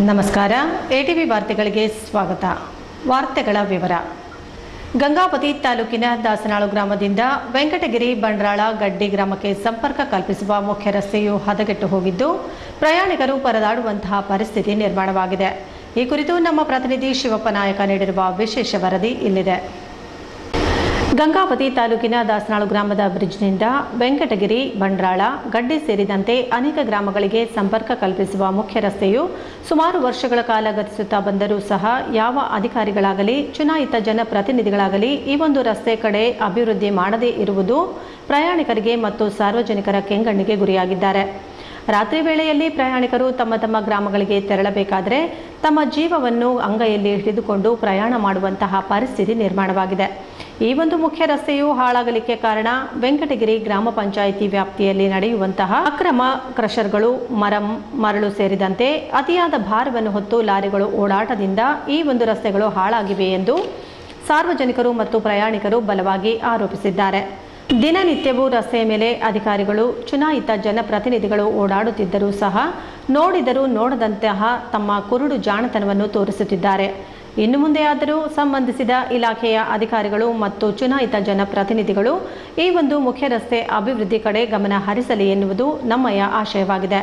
ನಮಸ್ಕಾರ ಎಟಿವಿ ವಾರ್ತೆಗಳಿಗೆ ಸ್ವಾಗತ ವಾರ್ತೆಗಳ ವಿವರ ಗಂಗಾವತಿ ತಾಲೂಕಿನ ದಾಸನಾಳು ಗ್ರಾಮದಿಂದ ವೆಂಕಟಗಿರಿ ಬಂಡ್ರಾಳ ಗಡ್ಡಿ ಗ್ರಾಮಕ್ಕೆ ಸಂಪರ್ಕ ಕಲ್ಪಿಸುವ ಮುಖ್ಯ ರಸ್ತೆಯು ಹದಗೆಟ್ಟು ಹೋಗಿದ್ದು ಪ್ರಯಾಣಿಕರು ಪರದಾಡುವಂತಹ ಪರಿಸ್ಥಿತಿ ನಿರ್ಮಾಣವಾಗಿದೆ ಈ ಕುರಿತು ನಮ್ಮ ಪ್ರತಿನಿಧಿ ಶಿವಪ್ಪ ನಾಯಕ ನೀಡಿರುವ ವಿಶೇಷ ವರದಿ ಇಲ್ಲಿದೆ ಗಂಗಾವತಿ ತಾಲೂಕಿನ ದಾಸನಾಳು ಗ್ರಾಮದ ಬ್ರಿಡ್ಜ್ನಿಂದ ವೆಂಕಟಗಿರಿ ಬಂಡ್ರಾಳ ಗಡ್ಡಿ ಸೇರಿದಂತೆ ಅನೇಕ ಗ್ರಾಮಗಳಿಗೆ ಸಂಪರ್ಕ ಕಲ್ಪಿಸುವ ಮುಖ್ಯ ರಸ್ತೆಯು ಸುಮಾರು ವರ್ಷಗಳ ಕಾಲ ಗತಿಸುತ್ತಾ ಬಂದರೂ ಸಹ ಯಾವ ಅಧಿಕಾರಿಗಳಾಗಲಿ ಚುನಾಯಿತ ಜನಪ್ರತಿನಿಧಿಗಳಾಗಲಿ ಈ ಒಂದು ರಸ್ತೆ ಕಡೆ ಅಭಿವೃದ್ಧಿ ಮಾಡದೇ ಇರುವುದು ಪ್ರಯಾಣಿಕರಿಗೆ ಮತ್ತು ಸಾರ್ವಜನಿಕರ ಕೆಂಗಣ್ಣಿಗೆ ಗುರಿಯಾಗಿದ್ದಾರೆ ರಾತ್ರಿ ವೇಳೆಯಲ್ಲಿ ಪ್ರಯಾಣಿಕರು ತಮ್ಮ ತಮ್ಮ ಗ್ರಾಮಗಳಿಗೆ ತೆರಳಬೇಕಾದರೆ ತಮ್ಮ ಜೀವವನ್ನು ಅಂಗೈಯಲ್ಲಿ ಹಿಡಿದುಕೊಂಡು ಪ್ರಯಾಣ ಮಾಡುವಂತಹ ಪರಿಸ್ಥಿತಿ ನಿರ್ಮಾಣವಾಗಿದೆ ಈ ಒಂದು ಮುಖ್ಯ ರಸ್ತೆಯು ಹಾಳಾಗಲಿಕ್ಕೆ ಕಾರಣ ವೆಂಕಟಗಿರಿ ಗ್ರಾಮ ಪಂಚಾಯಿತಿ ವ್ಯಾಪ್ತಿಯಲ್ಲಿ ನಡೆಯುವಂತಹ ಅಕ್ರಮ ಕ್ರಷರ್ಗಳು ಮರಂ ಮರಳು ಸೇರಿದಂತೆ ಅತಿಯಾದ ಭಾರವನ್ನು ಹೊತ್ತು ಲಾರಿಗಳು ಓಡಾಟದಿಂದ ಈ ಒಂದು ರಸ್ತೆಗಳು ಹಾಳಾಗಿವೆ ಎಂದು ಸಾರ್ವಜನಿಕರು ಮತ್ತು ಪ್ರಯಾಣಿಕರು ಬಲವಾಗಿ ಆರೋಪಿಸಿದ್ದಾರೆ ದಿನನಿತ್ಯವೂ ರಸ್ತೆಯ ಮೇಲೆ ಅಧಿಕಾರಿಗಳು ಚುನಾಯಿತ ಜನಪ್ರತಿನಿಧಿಗಳು ಓಡಾಡುತ್ತಿದ್ದರೂ ಸಹ ನೋಡಿದರೂ ನೋಡದಂತಹ ತಮ್ಮ ಕುರುಡು ಜಾಣತನವನ್ನು ತೋರಿಸುತ್ತಿದ್ದಾರೆ ಇನ್ನು ಮುಂದೆಯಾದರೂ ಸಂಬಂಧಿಸಿದ ಇಲಾಖೆಯ ಅಧಿಕಾರಿಗಳು ಮತ್ತು ಚುನಾಯಿತ ಜನಪ್ರತಿನಿಧಿಗಳು ಈ ಒಂದು ಮುಖ್ಯ ರಸ್ತೆ ಅಭಿವೃದ್ಧಿ ಕಡೆ ಗಮನ ಹರಿಸಲಿ ಎನ್ನುವುದು ನಮ್ಮಯ ಆಶಯವಾಗಿದೆ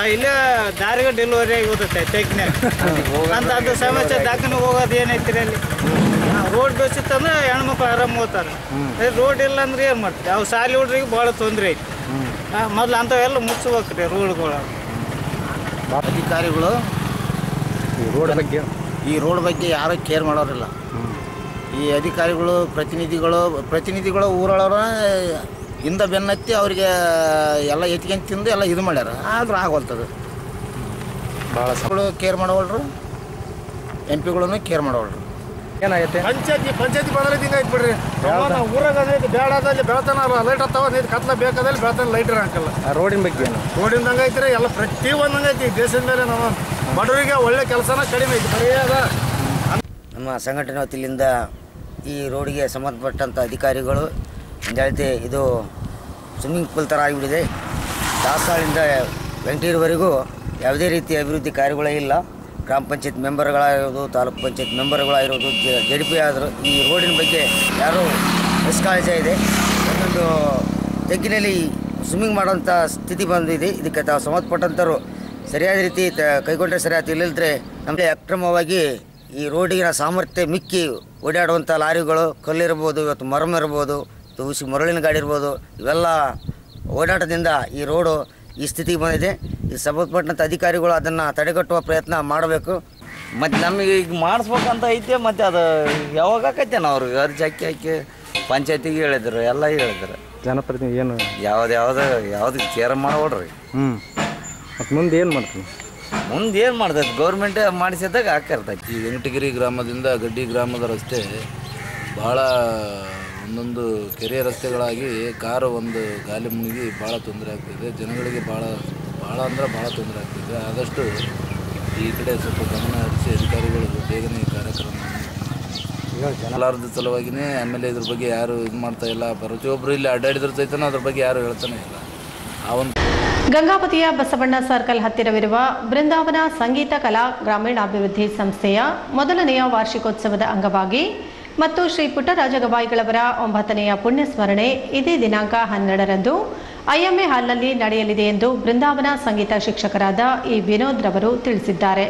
ಇಲ್ಲೇ ದಾರಿಗೆ ಡೆಲಿವರಿ ಆಗಿ ಹೋಗುತ್ತೆ ತೆಗ್ನ್ಯಾಗ ಅಂತ ಅದು ಸಮಸ್ಯೆ ದಾಖಲೆ ಹೋಗೋದು ಏನೈತಿ ಅಲ್ಲಿ ರೋಡ್ ಬೇಸಿತ್ತಂದ್ರೆ ಹೆಣ್ಮಕ್ಳು ಆರಾಮ್ ಹೋಗ್ತಾರೆ ರೋಡ್ ಇಲ್ಲ ಅಂದ್ರೆ ಏನು ಮಾಡ್ತೀರಿ ಅವು ಸಾಲಿ ಹುಡ್ರಿಗೆ ಭಾಳ ತೊಂದರೆ ಐತಿ ಮೊದ್ಲು ಅಂಥವೆಲ್ಲ ಮುಚ್ಚಬೇಕ್ರಿ ರೋಡ್ಗಳು ಅಧಿಕಾರಿಗಳು ಈ ರೋಡ್ ಬಗ್ಗೆ ಈ ರೋಡ್ ಬಗ್ಗೆ ಯಾರೂ ಕೇರ್ ಮಾಡೋರಿಲ್ಲ ಈ ಅಧಿಕಾರಿಗಳು ಪ್ರತಿನಿಧಿಗಳು ಪ್ರತಿನಿಧಿಗಳು ಊರೊಳರ ಹಿಂದೆ ಬೆನ್ನತ್ತಿ ಅವರಿಗೆ ಎಲ್ಲ ಎತ್ಕೊಂಡ್ ತಿಂದು ಎಲ್ಲ ಇದು ಮಾಡ್ಯಾರ ಆದ್ರೂ ಆಗೋಲ್ತದು ಭಾಳ ಗಳು ಕೇರ್ ಮಾಡೋವಲ್ರು ಎಂ ಪಿಗಳನ್ನು ಕೇರ್ ಮಾಡೋವಲ್ರು ಏನಾಗೈತೆ ಪಂಚಾಯತಿ ಪಂಚಾಯತಿ ಬಂದ್ರೆ ಹಿಂಗೆ ಐತೆ ಬಿಡ್ರಿ ಊರಾಗ ಅದೈತಿ ಬೇಡದಲ್ಲಿ ಬೆಳತನ ಲೈಟ್ ಹತ್ತಾವ ನೀರು ಕತ್ಲ ಬೇಕಾದಲ್ಲಿ ಬೆಳತನ ಲೈಟ್ ಹಾಕಲ್ಲ ಆ ರೋಡಿನ ಬಗ್ಗೆ ಏನು ರೋಡಿಂದ ಹಂಗೆ ಐತ್ರಿ ಎಲ್ಲ ಪ್ರತಿ ಒಂದು ಹಂಗೆ ಐತಿ ದೇಶದ ಮೇಲೆ ನಾವು ಬಡವರಿಗೆ ಒಳ್ಳೆ ಕೆಲಸನ ಕಡಿಮೆ ಐತಿ ಬರೀ ಅದ ನಮ್ಮ ಸಂಘಟನೆ ವತಿಯಿಂದ ಈ ರೋಡಿಗೆ ಸಂಬಂಧಪಟ್ಟಂಥ ಅಧಿಕಾರಿಗಳು ಒಂದು ಹೇಳ್ತಿ ಇದು ಸ್ವಿಮ್ಮಿಂಗ್ ಪೂಲ್ ಥರ ಆಗಿಬಿಟ್ಟಿದೆ ದಾಸಾಳಿಂದ ವೆಂಕಟೀರ್ವರೆಗೂ ಯಾವುದೇ ರೀತಿಯ ಅಭಿವೃದ್ಧಿ ಕಾರ್ಯಗಳೇ ಇಲ್ಲ ಗ್ರಾಮ ಪಂಚಾಯತ್ ಮೆಂಬರ್ಗಳಾಗಿರೋದು ತಾಲೂಕು ಪಂಚಾಯತ್ ಮೆಂಬರ್ಗಳಾಗಿರೋದು ಜೆ ಡಿ ಪಿ ಆದರು ಈ ರೋಡಿನ ಬಗ್ಗೆ ಯಾರೂ ನಿಷ್ಕಾಳಜಿ ಇದೆ ಒಂದೊಂದು ತೆಗ್ಗಿನಲ್ಲಿ ಸ್ವಿಮ್ಮಿಂಗ್ ಮಾಡೋಂಥ ಸ್ಥಿತಿ ಬಂದಿದೆ ಇದಕ್ಕೆ ತಾವು ಸಂಬಂಧಪಟ್ಟಂಥವ್ರು ಸರಿಯಾದ ರೀತಿ ತ- ಕೈಗೊಂಡ್ರೆ ಸರಿಯಾದ ಇಲ್ಲದ್ರೆ ನಮಗೆ ಅಕ್ರಮವಾಗಿ ಈ ರೋಡಿನ ಸಾಮರ್ಥ್ಯ ಮಿಕ್ಕಿ ಓಡಾಡುವಂಥ ಲಾರಿಗಳು ಕಲ್ಲಿರ್ಬೋದು ಇವತ್ತು ಮರಮ್ ಇರ್ಬೋದು ತುಳಸಿ ಮರಳಿನ ಗಾಡಿ ಇರ್ಬೋದು ಇವೆಲ್ಲ ಓಡಾಟದಿಂದ ಈ ರೋಡು ಈ ಸ್ಥಿತಿಗೆ ಬಂದಿದೆ ಈ ಸಂಬಂಧಪಟ್ಟಂಥ ಅಧಿಕಾರಿಗಳು ಅದನ್ನು ತಡೆಗಟ್ಟುವ ಪ್ರಯತ್ನ ಮಾಡಬೇಕು ಮತ್ತು ನಮಗೆ ಈಗ ಮಾಡಿಸ್ಬೇಕಂತ ಐತೆ ಮತ್ತು ಅದು ಯಾವಾಗ ಆಕೈತೆ ನಾವು ಅವ್ರಿಗೆ ಅರ್ಜಿ ಹಾಕಿ ಹಾಕಿ ಪಂಚಾಯತಿಗೆ ಹೇಳಿದ್ರು ಎಲ್ಲ ಹೇಳಿದ್ರು ಜನಪ್ರತಿನಿಧಿ ಏನು ಯಾವ್ದು ಯಾವ್ದು ಯಾವ್ದು ಕೇರ್ ಮಾಡೋಡ್ರಿ ಹ್ಞೂ ಮತ್ತು ಮುಂದೆ ಏನು ಮಾಡ್ತೀನಿ ಮುಂದೆ ಏನು ಮಾಡ್ತೈತೆ ಗೌರ್ಮೆಂಟೇ ಮಾಡಿಸಿದಾಗ ಹಾಕಿರ್ತೈತಿ ಈ ವೆಂಕಟಗಿರಿ ಗ್ರಾಮದಿಂದ ಗಡ್ಡಿ ಗ್ರಾಮದ ರಸ್ತೆ ಭಾಳ ಒಂದೊಂದು ಕೆರೆ ರಸ್ತೆಗಳಾಗಿ ಕಾರು ಒಂದು ಗಾಲಿ ಮುಳುಗಿ ಭಾಳ ತೊಂದರೆ ಆಗ್ತಿದೆ ಜನಗಳಿಗೆ ಭಾಳ ಭಾಳ ಅಂದ್ರೆ ಭಾಳ ತೊಂದರೆ ಆಗ್ತಿದೆ ಆದಷ್ಟು ಈ ಕಡೆ ಸ್ವಲ್ಪ ಗಮನ ಹರಿಸಿ ಅಧಿಕಾರಿಗಳು ಬೇಗನೆ ಈ ಕಾರ್ಯಕ್ರಮ ಜನಲಾರದ ಸಲುವಾಗಿನೇ ಆಮೇಲೆ ಇದ್ರ ಬಗ್ಗೆ ಯಾರು ಇದು ಮಾಡ್ತಾ ಇಲ್ಲ ಪ್ರತಿಯೊಬ್ಬರು ಇಲ್ಲಿ ಅಡ್ಡಾಡಿದ್ರ ಸಹಿತನೂ ಅದ್ರ ಬಗ್ಗೆ ಯಾರು ಹೇಳ್ತಾನೆ ಇಲ್ಲ ಆ ಒಂದು ಗಂಗಾವತಿಯ ಬಸವಣ್ಣ ಸರ್ಕಲ್ ಹತ್ತಿರವಿರುವ ಬೃಂದಾವನ ಸಂಗೀತ ಕಲಾ ಗ್ರಾಮೀಣಾಭಿವೃದ್ಧಿ ಸಂಸ್ಥೆಯ ಮೊದಲನೆಯ ವಾರ್ಷಿಕೋತ್ಸವದ ಅಂಗವಾಗಿ ಮತ್ತು ಶ್ರೀ ಪುಟ್ಟರಾಜ ಗವಾಯಿಗಳವರ ಒಂಬತ್ತನೆಯ ಪುಣ್ಯಸ್ಮರಣೆ ಇದೇ ದಿನಾಂಕ ಹನ್ನೆರಡರಂದು ಐಎಂಎ ಹಾಲ್ನಲ್ಲಿ ನಡೆಯಲಿದೆ ಎಂದು ಬೃಂದಾವನ ಸಂಗೀತ ಶಿಕ್ಷಕರಾದ ಇ ವಿನೋದ್ ರವರು ತಿಳಿಸಿದ್ದಾರೆ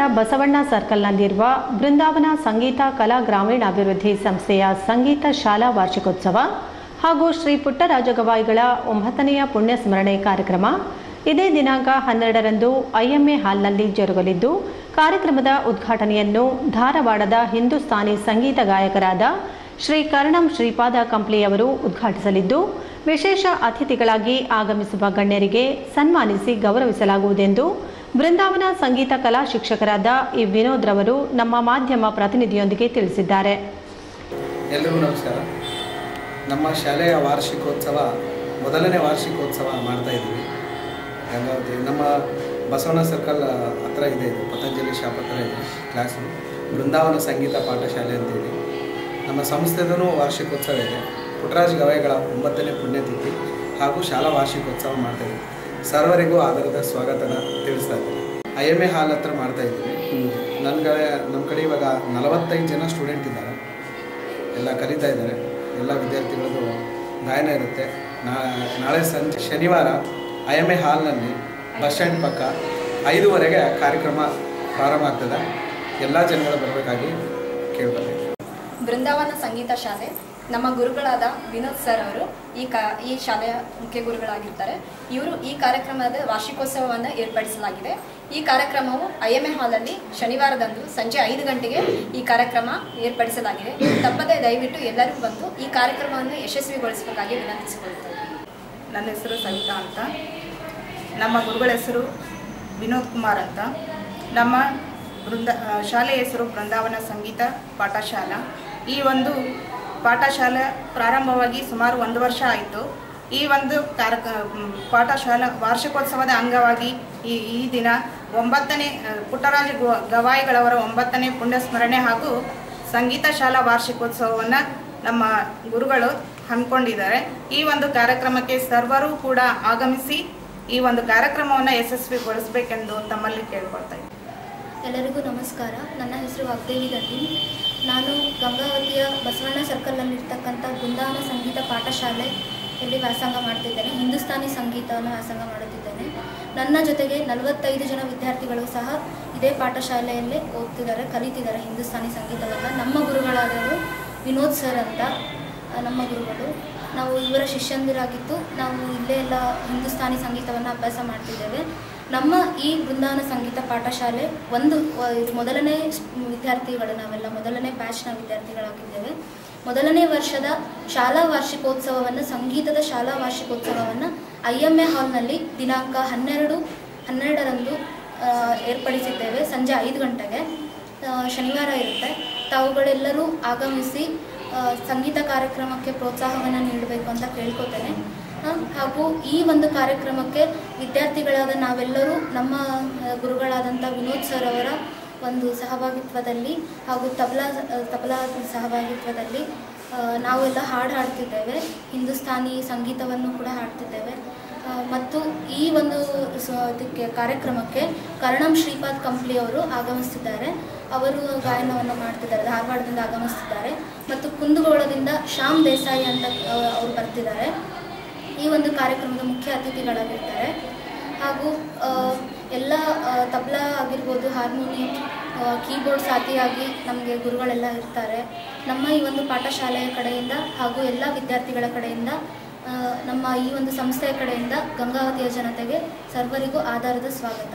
ಬಸವಣ್ಣ ಸರ್ಕಲ್ನಲ್ಲಿರುವ ಬೃಂದಾವನ ಸಂಗೀತ ಕಲಾ ಗ್ರಾಮೀಣಾಭಿವೃದ್ಧಿ ಸಂಸ್ಥೆಯ ಸಂಗೀತ ಶಾಲಾ ವಾರ್ಷಿಕೋತ್ಸವ ಹಾಗೂ ಶ್ರೀ ಪುಟ್ಟರಾಜ ಗವಾಯಿಗಳ ಒಂಬತ್ತನೆಯ ಪುಣ್ಯ ಸ್ಮರಣೆ ಕಾರ್ಯಕ್ರಮ ಇದೇ ದಿನಾಂಕ ಹನ್ನೆರಡರಂದು ಐಎಂಎ ಹಾಲ್ನಲ್ಲಿ ಜರುಗಲಿದ್ದು ಕಾರ್ಯಕ್ರಮದ ಉದ್ಘಾಟನೆಯನ್ನು ಧಾರವಾಡದ ಹಿಂದೂಸ್ತಾನಿ ಸಂಗೀತ ಗಾಯಕರಾದ ಶ್ರೀ ಕರ್ಣಂ ಶ್ರೀಪಾದ ಕಂಪ್ಲಿಯವರು ಉದ್ಘಾಟಿಸಲಿದ್ದು ವಿಶೇಷ ಅತಿಥಿಗಳಾಗಿ ಆಗಮಿಸುವ ಗಣ್ಯರಿಗೆ ಸನ್ಮಾನಿಸಿ ಗೌರವಿಸಲಾಗುವುದೆಂದು ಬೃಂದಾವನ ಸಂಗೀತ ಕಲಾ ಶಿಕ್ಷಕರಾದ ಇ ವಿನೋದ್ ರವರು ನಮ್ಮ ಮಾಧ್ಯಮ ಪ್ರತಿನಿಧಿಯೊಂದಿಗೆ ತಿಳಿಸಿದ್ದಾರೆ ಎಲ್ರಿಗೂ ನಮಸ್ಕಾರ ನಮ್ಮ ಶಾಲೆಯ ವಾರ್ಷಿಕೋತ್ಸವ ಮೊದಲನೇ ವಾರ್ಷಿಕೋತ್ಸವ ಮಾಡ್ತಾ ಇದ್ದೀವಿ ಗಂಗಾವತಿ ನಮ್ಮ ಬಸವಣ್ಣ ಸರ್ಕಲ್ ಹತ್ರ ಇದೆ ಇದು ಪತಂಜಲಿ ಶಾಪ್ ಹತ್ರ ಇದೆ ಕ್ಲಾಸು ಬೃಂದಾವನ ಸಂಗೀತ ಪಾಠಶಾಲೆ ಅಂತೇಳಿ ನಮ್ಮ ಸಂಸ್ಥೆದೂ ವಾರ್ಷಿಕೋತ್ಸವ ಇದೆ ಪುಟ್ಟರಾಜ್ ಗವಾಯಿಗಳ ಒಂಬತ್ತನೇ ಪುಣ್ಯತಿಥಿ ಹಾಗೂ ಶಾಲಾ ವಾರ್ಷಿಕೋತ್ಸವ ಮಾಡ್ತಾ ಇದ್ದೀವಿ ಸರ್ವರಿಗೂ ಆಧಾರದ ಸ್ವಾಗತನ ತಿಳಿಸ್ತಾ ಇದ್ದೀನಿ ಐ ಎಮ್ ಎ ಹಾಲ್ ಹತ್ರ ಮಾಡ್ತಾ ಇದ್ದೀವಿ ನನ್ನ ಕಡೆ ನಮ್ಮ ಕಡೆ ಇವಾಗ ನಲವತ್ತೈದು ಜನ ಸ್ಟೂಡೆಂಟ್ ಇದ್ದಾರೆ ಎಲ್ಲ ಕಲಿತಾ ಇದ್ದಾರೆ ಎಲ್ಲ ವಿದ್ಯಾರ್ಥಿಗಳದ್ದು ಗಾಯನ ಇರುತ್ತೆ ನಾ- ನಾಳೆ ಸಂಜೆ ಶನಿವಾರ ಐ ಎಮ್ ಎ ಹಾಲ್ನಲ್ಲಿ ಬಸ್ ಸ್ಟ್ಯಾಂಡ್ ಪಕ್ಕ ಐದುವರೆಗೆ ಕಾರ್ಯಕ್ರಮ ಪ್ರಾರಂಭ ಆಗ್ತದೆ ಎಲ್ಲ ಜನಗಳು ಬರಬೇಕಾಗಿ ಕೇಳ್ಕೊಳ್ತೀನಿ ಬೃಂದಾವನ ಸಂಗೀತ ಶಾಲೆ ನಮ್ಮ ಗುರುಗಳಾದ ವಿನೋದ್ ಸರ್ ಅವರು ಈ ಕಾ ಈ ಶಾಲೆಯ ಮುಖ್ಯ ಗುರುಗಳಾಗಿರ್ತಾರೆ ಇವರು ಈ ಕಾರ್ಯಕ್ರಮದ ವಾರ್ಷಿಕೋತ್ಸವವನ್ನು ಏರ್ಪಡಿಸಲಾಗಿದೆ ಈ ಕಾರ್ಯಕ್ರಮವು ಐ ಎಮ್ ಎ ಹಾಲಲ್ಲಿ ಶನಿವಾರದಂದು ಸಂಜೆ ಐದು ಗಂಟೆಗೆ ಈ ಕಾರ್ಯಕ್ರಮ ಏರ್ಪಡಿಸಲಾಗಿದೆ ತಪ್ಪದೇ ದಯವಿಟ್ಟು ಎಲ್ಲರೂ ಬಂದು ಈ ಕಾರ್ಯಕ್ರಮವನ್ನು ಯಶಸ್ವಿಗೊಳಿಸಬೇಕಾಗಿ ವಿನಂತಿಸಿಕೊಳ್ಳುತ್ತೇವೆ ನನ್ನ ಹೆಸರು ಸವಿತಾ ಅಂತ ನಮ್ಮ ಗುರುಗಳ ಹೆಸರು ವಿನೋದ್ ಕುಮಾರ್ ಅಂತ ನಮ್ಮ ಬೃಂದ ಆ, ಶಾಲೆಯ ಹೆಸರು ಬೃಂದಾವನ ಸಂಗೀತ ಪಾಠಶಾಲಾ ಈ ಒಂದು ಪಾಠಶಾಲೆ ಪ್ರಾರಂಭವಾಗಿ ಸುಮಾರು ಒಂದು ವರ್ಷ ಆಯಿತು ಈ ಒಂದು ಕಾರ್ಯ ಮ್, ಪಾಠಶಾಲಾ ವಾರ್ಷಿಕೋತ್ಸವದ ಅಂಗವಾಗಿ ಈ ಈ ದಿನ ಒಂಬತ್ತನೇ ಆ, ಪುಟ್ಟರಾಜ ಗವ- ಗವಾಯಿಗಳವರ ಒಂಬತ್ತನೇ ಪುಣ್ಯ ಸ್ಮರಣೆ ಹಾಗೂ ಸಂಗೀತ ಶಾಲಾ ವಾರ್ಷಿಕೋತ್ಸವವನ್ನು ನಮ್ಮ ಗುರುಗಳು ಹಮ್ಮಿಕೊಂಡಿದ್ದಾರೆ ಈ ಒಂದು ಕಾರ್ಯಕ್ರಮಕ್ಕೆ ಸರ್ವರು ಕೂಡ ಆಗಮಿಸಿ ಈ ಒಂದು ಕಾರ್ಯಕ್ರಮವನ್ನು ಯಶಸ್ವಿಗೊಳಿಸಬೇಕೆಂದು ತಮ್ಮಲ್ಲಿ ಕೇಳ್ಕೊಳ್ತಾ ಇದ್ದೀನಿ ಎಲ್ಲರಿಗೂ ನಮಸ್ಕಾರ ನನ್ನ ಹೆಸರು ವಾಗ್ದೇವಿ ಗಡ್ಡಿ ನಾನು ಗಂಗಾವತಿಯ ಬಸವಣ್ಣ ಸರ್ಕಲ್ನಲ್ಲಿರ್ತಕ್ಕಂಥ ಬೃಂದಾವನ ಸಂಗೀತ ಪಾಠಶಾಲೆಯಲ್ಲಿ ವ್ಯಾಸಂಗ ಮಾಡ್ತಿದ್ದೇನೆ ಹಿಂದೂಸ್ತಾನಿ ಸಂಗೀತವನ್ನು ವ್ಯಾಸಂಗ ಮಾಡುತ್ತಿದ್ದೇನೆ ನನ್ನ ಜೊತೆಗೆ ನಲವತ್ತೈದು ಜನ ವಿದ್ಯಾರ್ಥಿಗಳು ಸಹ ಇದೇ ಪಾಠಶಾಲೆಯಲ್ಲೇ ಓದ್ತಿದ್ದಾರೆ ಕಲಿತಿದ್ದಾರೆ ಹಿಂದೂಸ್ತಾನಿ ಸಂಗೀತವನ್ನು ನಮ್ಮ ಗುರುಗಳಾದವರು ವಿನೋದ್ ಸರ್ ಅಂತ ಆ, ನಮ್ಮ ಗುರುಗಳು ನಾವು ಇವರ ಶಿಷ್ಯಂದಿರಾಗಿದ್ದು ನಾವು ಇಲ್ಲೇ ಎಲ್ಲ ಹಿಂದೂಸ್ತಾನಿ ಸಂಗೀತವನ್ನು ಅಭ್ಯಾಸ ಮಾಡ್ತಿದ್ದೇವೆ ನಮ್ಮ ಈ ಬೃಂದಾವನ ಸಂಗೀತ ಪಾಠಶಾಲೆ ಒಂದು ವ- ಇದು ಮೊದಲನೇ ಸ್- ವಿದ್ಯಾರ್ಥಿಗಳು ನಾವೆಲ್ಲ ಮೊದಲನೇ ಬ್ಯಾಚ್ನ ವಿದ್ಯಾರ್ಥಿಗಳಾಗಿದ್ದೇವೆ ಮೊದಲನೇ ವರ್ಷದ ಶಾಲಾ ವಾರ್ಷಿಕೋತ್ಸವವನ್ನು ಸಂಗೀತದ ಶಾಲಾ ವಾರ್ಷಿಕೋತ್ಸವವನ್ನು ಐ ಎಮ್ ಎ ಹಾಲ್ನಲ್ಲಿ ದಿನಾಂಕ ಹನ್ನೆರಡು ಹನ್ನೆರಡರಂದು ಆ, ಏರ್ಪಡಿಸಿದ್ದೇವೆ ಸಂಜೆ ಐದು ಗಂಟೆಗೆ ಆ, ಶನಿವಾರ ಇರುತ್ತೆ ತಾವುಗಳೆಲ್ಲರೂ ಆಗಮಿಸಿ ಆ, ಸಂಗೀತ ಕಾರ್ಯಕ್ರಮಕ್ಕೆ ಪ್ರೋತ್ಸಾಹವನ್ನು ನೀಡಬೇಕು ಅಂತ ಕೇಳ್ಕೊತೇನೆ ಆ, ಹಾಗೂ ಈ ಒಂದು ಕಾರ್ಯಕ್ರಮಕ್ಕೆ ವಿದ್ಯಾರ್ಥಿಗಳಾದ ನಾವೆಲ್ಲರೂ ನಮ್ಮ ಆ, ಗುರುಗಳಾದಂಥ ವಿನೋದ್ ಸರ್ ಅವರ ಒಂದು ಸಹಭಾಗಿತ್ವದಲ್ಲಿ ಹಾಗೂ ತಬಲಾ ತಬಲಾ ಸಹಭಾಗಿತ್ವದಲ್ಲಿ ಆ, ನಾವೆಲ್ಲ ಹಾಡು ಹಾಡ್ತಿದ್ದೇವೆ ಹಿಂದೂಸ್ತಾನಿ ಸಂಗೀತವನ್ನು ಕೂಡ ಹಾಡ್ತಿದ್ದೇವೆ ಆ, ಮತ್ತು ಈ ಒಂದು ಸ- ಇದಕ್ಕೆ ಕಾರ್ಯಕ್ರಮಕ್ಕೆ ಕರ್ಣಂ ಶ್ರೀಪಾದ್ ಕಂಪ್ಲಿ ಅವರು ಆಗಮಿಸ್ತಿದ್ದಾರೆ ಅವರು ಗಾಯನವನ್ನು ಮಾಡ್ತಿದ್ದಾರೆ ಧಾರವಾಡದಿಂದ ಆಗಮಿಸ್ತಿದ್ದಾರೆ ಮತ್ತು ಕುಂದಗೋಳದಿಂದ ಶ್ಯಾಮ್ ದೇಸಾಯಿ ಅಂತ ಆ, ಅವರು ಬರ್ತಿದ್ದಾರೆ ಈ ಒಂದು ಕಾರ್ಯಕ್ರಮದ ಮುಖ್ಯ ಅತಿಥಿಗಳಾಗಿರ್ತಾರೆ ಹಾಗೂ ಆ, ಎಲ್ಲ ಆ, ತಬಲಾ ಆಗಿರ್ಬೋದು ಹಾರ್ಮೋನಿಯಂ ಕೀಬೋರ್ಡ್ ಸಾಥಿಯಾಗಿ ನಮಗೆ ಗುರುಗಳೆಲ್ಲ ಇರ್ತಾರೆ ನಮ್ಮ ಈ ಒಂದು ಪಾಠಶಾಲೆಯ ಕಡೆಯಿಂದ ಹಾಗೂ ಎಲ್ಲ ವಿದ್ಯಾರ್ಥಿಗಳ ಕಡೆಯಿಂದ ಆ, ನಮ್ಮ ಈ ಒಂದು ಸಂಸ್ಥೆಯ ಕಡೆಯಿಂದ ಗಂಗಾವತಿಯ ಜನತೆಗೆ ಸರ್ವರಿಗೂ ಆಧಾರದ ಸ್ವಾಗತ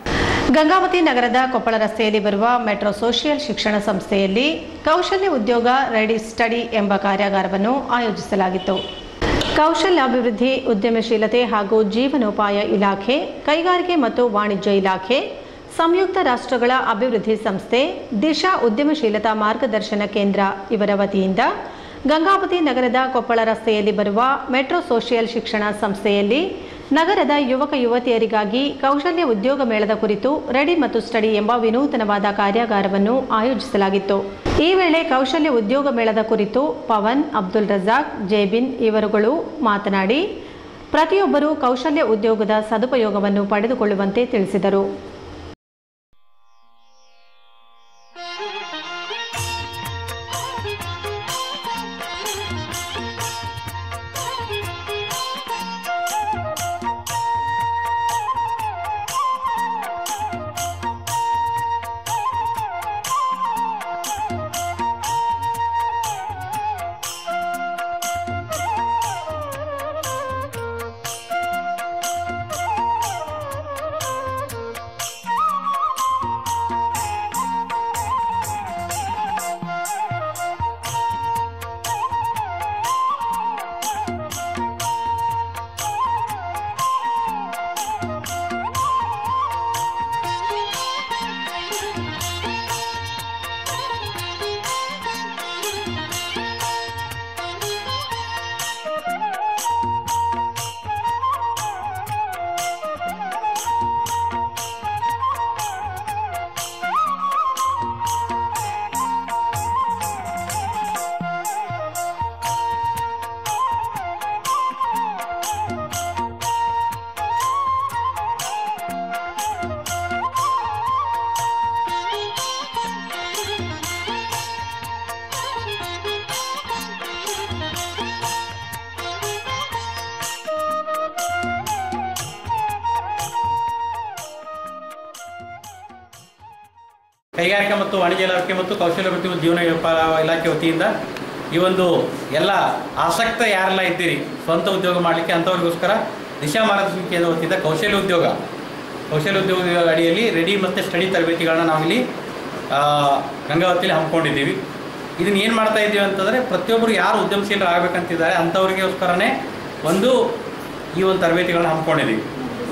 ಗಂಗಾವತಿ ನಗರದ ಕೊಪ್ಪಳ ರಸ್ತೆಯಲ್ಲಿ ಬರುವ ಮೆಟ್ರೋ ಸೋಷಿಯಲ್ ಶಿಕ್ಷಣ ಸಂಸ್ಥೆಯಲ್ಲಿ ಕೌಶಲ್ಯ ಉದ್ಯೋಗ ರೆಡಿ ಸ್ಟಡಿ ಎಂಬ ಕಾರ್ಯಾಗಾರವನ್ನು ಆಯೋಜಿಸಲಾಗಿತ್ತು ಕೌಶಲ್ಯಾಭಿವೃದ್ಧಿ ಉದ್ಯಮಶೀಲತೆ ಹಾಗೂ ಜೀವನೋಪಾಯ ಇಲಾಖೆ ಕೈಗಾರಿಕೆ ಮತ್ತು ವಾಣಿಜ್ಯ ಇಲಾಖೆ ಸಂಯುಕ್ತ ರಾಷ್ಟ್ರಗಳ ಅಭಿವೃದ್ಧಿ ಸಂಸ್ಥೆ ದಿಶಾ ಉದ್ಯಮಶೀಲತಾ ಮಾರ್ಗದರ್ಶನ ಕೇಂದ್ರ ಇವರ ವತಿಯಿಂದ ಗಂಗಾವತಿ ನಗರದ ಕೊಪ್ಪಳ ರಸ್ತೆಯಲ್ಲಿ ಬರುವ ಮೆಟ್ರೋ ಸೋಷಿಯಲ್ ಶಿಕ್ಷಣ ಸಂಸ್ಥೆಯಲ್ಲಿ ನಗರದ ಯುವಕ ಯುವತಿಯರಿಗಾಗಿ ಕೌಶಲ್ಯ ಉದ್ಯೋಗ ಮೇಳದ ಕುರಿತು ರೆಡಿ ಮತ್ತು ಸ್ಟಡಿ ಎಂಬ ವಿನೂತನವಾದ ಕಾರ್ಯಾಗಾರವನ್ನು ಆಯೋಜಿಸಲಾಗಿತ್ತು ಈ ವೇಳೆ ಕೌಶಲ್ಯ ಉದ್ಯೋಗ ಮೇಳದ ಕುರಿತು ಪವನ್ ಅಬ್ದುಲ್ ರಜಾಕ್ ಜೇಬಿನ್ ಇವರುಗಳು ಮಾತನಾಡಿ ಪ್ರತಿಯೊಬ್ಬರೂ ಕೌಶಲ್ಯ ಉದ್ಯೋಗದ ಸದುಪಯೋಗವನ್ನು ಪಡೆದುಕೊಳ್ಳುವಂತೆ ತಿಳಿಸಿದರು ಕೈಗಾರಿಕಾ ಮತ್ತು ವಾಣಿಜ್ಯ ಇಲಾಖೆ ಮತ್ತು ಕೌಶಲ್ಯಾಭಿವೃದ್ಧಿ ಮತ್ತು ಜೀವನ ವ್ಯಾಪಾರ ಇಲಾಖೆ ವತಿಯಿಂದ ಈ ಒಂದು ಎಲ್ಲ ಆಸಕ್ತ ಯಾರೆಲ್ಲ ಇದ್ದೀರಿ ಸ್ವಂತ ಉದ್ಯೋಗ ಮಾಡಲಿಕ್ಕೆ ಅಂಥವ್ರಿಗೋಸ್ಕರ ದಿಶಾ ಮಾರ್ಗದರ್ಶನ ಕೇಂದ್ರ ವತಿಯಿಂದ ಕೌಶಲ್ಯ ಉದ್ಯೋಗ ಕೌಶಲ್ಯ ಉದ್ಯೋಗ ಅಡಿಯಲ್ಲಿ ರೆಡಿ ಮತ್ತು ಸ್ಟಡಿ ತರಬೇತಿಗಳನ್ನ ನಾವಿಲ್ಲಿ ಆ, ಗಂಗಾವತಿಯಲ್ಲಿ ಹಮ್ಮಿಕೊಂಡಿದ್ದೀವಿ ಇದನ್ನ ಏನು ಮಾಡ್ತಾ ಇದ್ದೀವಿ ಅಂತಂದರೆ ಪ್ರತಿಯೊಬ್ಬರು ಯಾರು ಉದ್ಯಮಶೀಲರು ಆಗಬೇಕಂತಿದ್ದಾರೆ ಅಂಥವ್ರಿಗೋಸ್ಕರನೇ ಒಂದು ಈ ಒಂದು ತರಬೇತಿಗಳನ್ನ ಹಮ್ಮಿಕೊಂಡಿದ್ದೀವಿ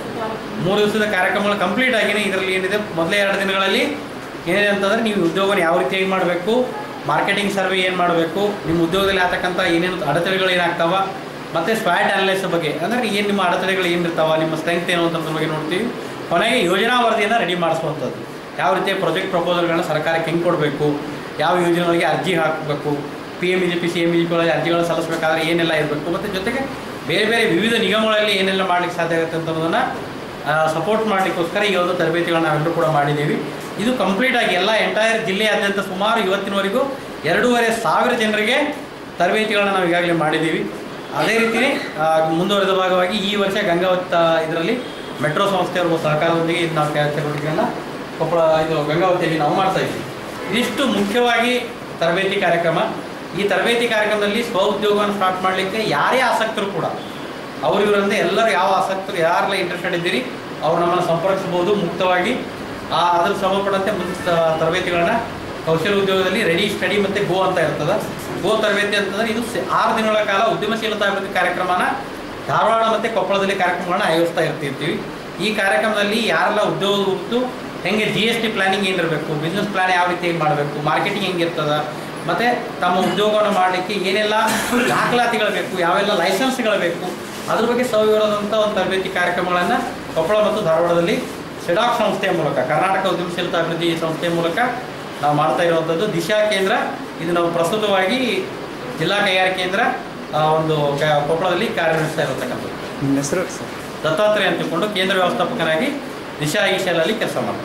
ಮೂರು ದಿವಸದ ಕಾರ್ಯಕ್ರಮಗಳು ಕಂಪ್ಲೀಟ್ ಆಗಿದೆ ಇದರಲ್ಲಿ ಏನಿದೆ ಮೊದಲೇ ಎರಡು ದಿನಗಳಲ್ಲಿ ಏನಿದೆ ಅಂತಂದರೆ ನೀವು ಉದ್ಯೋಗನ ಯಾವ ರೀತಿಯಾಗಿ ಮಾಡಬೇಕು ಮಾರ್ಕೆಟಿಂಗ್ ಸರ್ವೆ ಏನು ಮಾಡಬೇಕು ನಿಮ್ಮ ಉದ್ಯೋಗದಲ್ಲಿ ಆಗ್ತಕ್ಕಂಥ ಏನೇನು ಅಡೆತಡೆಗಳು ಏನಾಗ್ತಾವ ಮತ್ತು ಸ್ವಾಟ್ ಅನಲೈಸ್ ಬಗ್ಗೆ ಅಂದರೆ ಏನು ನಿಮ್ಮ ಅಡೆತಡೆಗಳು ಏನಿರ್ತಾವ ನಿಮ್ಮ ಸ್ಟ್ರೆಂತ್ ಏನು ಅಂತಂದ್ರ ಬಗ್ಗೆ ನೋಡ್ತೀವಿ ಕೊನೆಗೆ ಯೋಜನಾ ವರದಿಯನ್ನು ರೆಡಿ ಮಾಡಿಸುವಂಥದ್ದು ಯಾವ ರೀತಿಯ ಪ್ರಾಜೆಕ್ಟ್ ಪ್ರಪೋಸಲ್ಗಳನ್ನ ಸರ್ಕಾರಕ್ಕೆ ಹೆಂಗೆ ಕೊಡಬೇಕು ಯಾವ ಯೋಜನೆಗಳಿಗೆ ಅರ್ಜಿ ಹಾಕಬೇಕು P M E G P C M E G P ಒಳಗೆ ಅರ್ಜಿಗಳನ್ನು ಸಲ್ಲಿಸಬೇಕಾದ್ರೆ ಏನೆಲ್ಲ ಇರಬೇಕು ಮತ್ತು ಜೊತೆಗೆ ಬೇರೆ ಬೇರೆ ವಿವಿಧ ನಿಗಮಗಳಲ್ಲಿ ಏನೆಲ್ಲ ಮಾಡಲಿಕ್ಕೆ ಸಾಧ್ಯ ಆಗುತ್ತೆ ಅಂತ ಅನ್ನೋದನ್ನು ಸಪೋರ್ಟ್ ಮಾಡಲಿಕ್ಕೋಸ್ಕರ ಈ ಒಂದು ತರಬೇತಿಗಳನ್ನ ನಾವೆಲ್ಲರೂ ಕೂಡ ಮಾಡಿದ್ದೀವಿ ಇದು ಕಂಪ್ಲೀಟ್ ಆಗಿ ಎಲ್ಲ ಎಂಟೈರ್ ಜಿಲ್ಲೆಯಾದ್ಯಂತ ಸುಮಾರು ಇವತ್ತಿನವರೆಗೂ ಎರಡೂವರೆ ಸಾವಿರ ಜನರಿಗೆ ತರಬೇತಿಗಳನ್ನ ನಾವು ಈಗಾಗಲೇ ಮಾಡಿದ್ದೀವಿ ಅದೇ ರೀತಿ ಆ, ಮುಂದುವರೆದ ಭಾಗವಾಗಿ ಈ ವರ್ಷ ಗಂಗಾವತ್ ಇದರಲ್ಲಿ ಮೆಟ್ರೋ ಸಂಸ್ಥೆಯವರ ಸಹಕಾರದೊಂದಿಗೆ ಇದು ನಾವು ಕೆ- ಚಟುವಟಿಕೆಗಳನ್ನ ಕೊಪ್ಪಳ ಇದು ಗಂಗಾವತಿಯಲ್ಲಿ ನಾವು ಮಾಡ್ತಾ ಇದ್ದೀವಿ ಇದಿಷ್ಟು ಮುಖ್ಯವಾಗಿ ತರಬೇತಿ ಕಾರ್ಯಕ್ರಮ ಈ ತರಬೇತಿ ಕಾರ್ಯಕ್ರಮದಲ್ಲಿ ಸ್ವ ಉದ್ಯೋಗವನ್ನು ಸ್ಟಾರ್ಟ್ ಮಾಡಲಿಕ್ಕೆ ಯಾರೇ ಆಸಕ್ತರು ಕೂಡ ಅವರು ಇವರಂದ್ರೆ ಎಲ್ಲರೂ ಯಾವ ಆಸಕ್ತರು ಯಾರೆಲ್ಲ ಇಂಟ್ರೆಸ್ಟೆಡ್ ಇದ್ದೀರಿ ಅವ್ರು ನಮ್ಮನ್ನು ಸಂಪರ್ಕಿಸಬಹುದು ಮುಕ್ತವಾಗಿ ಆ ಅದ್ರ ಸಂಬಂಧಪಟ್ಟಂತೆ ಮುಂದೆ ತ- ತರಬೇತಿಗಳನ್ನ ಕೌಶಲ್ಯ ಉದ್ಯೋಗದಲ್ಲಿ ರೆಡಿ ಸ್ಟಡಿ ಮತ್ತು ಗೋ ಅಂತ ಇರ್ತದೆ ಗೋ ತರಬೇತಿ ಅಂತಂದ್ರೆ ಇದು ಸ- ಆರು ದಿನಗಳ ಕಾಲ ಉದ್ಯಮಶೀಲತಾ ಅಭಿವೃದ್ಧಿ ಕಾರ್ಯಕ್ರಮನ ಧಾರವಾಡ ಮತ್ತು ಕೊಪ್ಪಳದಲ್ಲಿ ಕಾರ್ಯಕ್ರಮಗಳನ್ನ ಆಯೋಜಿಸ್ತಾ ಇರ್ತಿರ್ತೀವಿ ಈ ಕಾರ್ಯಕ್ರಮದಲ್ಲಿ ಯಾರೆಲ್ಲ ಉದ್ಯೋಗ ಹುಟ್ಟು ಹೆಂಗೆ ಜಿ ಎಸ್ ಟಿ ಪ್ಲಾನಿಂಗ್ ಏನಿರಬೇಕು ಬಿಸ್ನೆಸ್ ಪ್ಲಾನ್ ಯಾವ ರೀತಿ ಮಾಡಬೇಕು ಮಾರ್ಕೆಟಿಂಗ್ ಹೆಂಗಿರ್ತದ ಮತ್ತು ತಮ್ಮ ಉದ್ಯೋಗವನ್ನು ಮಾಡಲಿಕ್ಕೆ ಏನೆಲ್ಲ ದಾಖಲಾತಿಗಳು ಬೇಕು ಯಾವೆಲ್ಲ ಲೈಸೆನ್ಸ್ಗಳು ಬೇಕು ಅದ್ರ ಬಗ್ಗೆ ಸವಿವರದಂಥ ಒಂದು ತರಬೇತಿ ಕಾರ್ಯಕ್ರಮಗಳನ್ನು ಕೊಪ್ಪಳ ಮತ್ತು ಧಾರವಾಡದಲ್ಲಿ ಸೆಡಾಕ್ ಸಂಸ್ಥೆಯ ಮೂಲಕ ಕರ್ನಾಟಕ ಉದ್ಯಮಶೀಲತಾ ಅಭಿವೃದ್ಧಿ ಸಂಸ್ಥೆಯ ಮೂಲಕ ನಾವು ಮಾಡ್ತಾ ಇರುವಂಥದ್ದು ದಿಶಾ ಕೇಂದ್ರ ಇದು ನಾವು ಪ್ರಸ್ತುತವಾಗಿ ಜಿಲ್ಲಾ ಕೈಗಾರಿಕೆ ಕೇಂದ್ರ ಆ, ಒಂದು ಕ- ಕೊಪ್ಪಳದಲ್ಲಿ ಕಾರ್ಯನಿರ್ವಹಿಸ್ತಾ ಇರತಕ್ಕಂಥದ್ದು ನಿಮ್ಮ ಹೆಸರು ಸರ್ ದತ್ತಾತ್ರೇಯ ಅಂತ ತಿಳ್ಕೊಂಡು ಕೇಂದ್ರ ವ್ಯವಸ್ಥಾಪಕನಾಗಿ ದಿಶಾ ಈ ಶಾಲೆಯಲ್ಲಿ ಕೆಲಸ ಮಾಡ್ತಾರೆ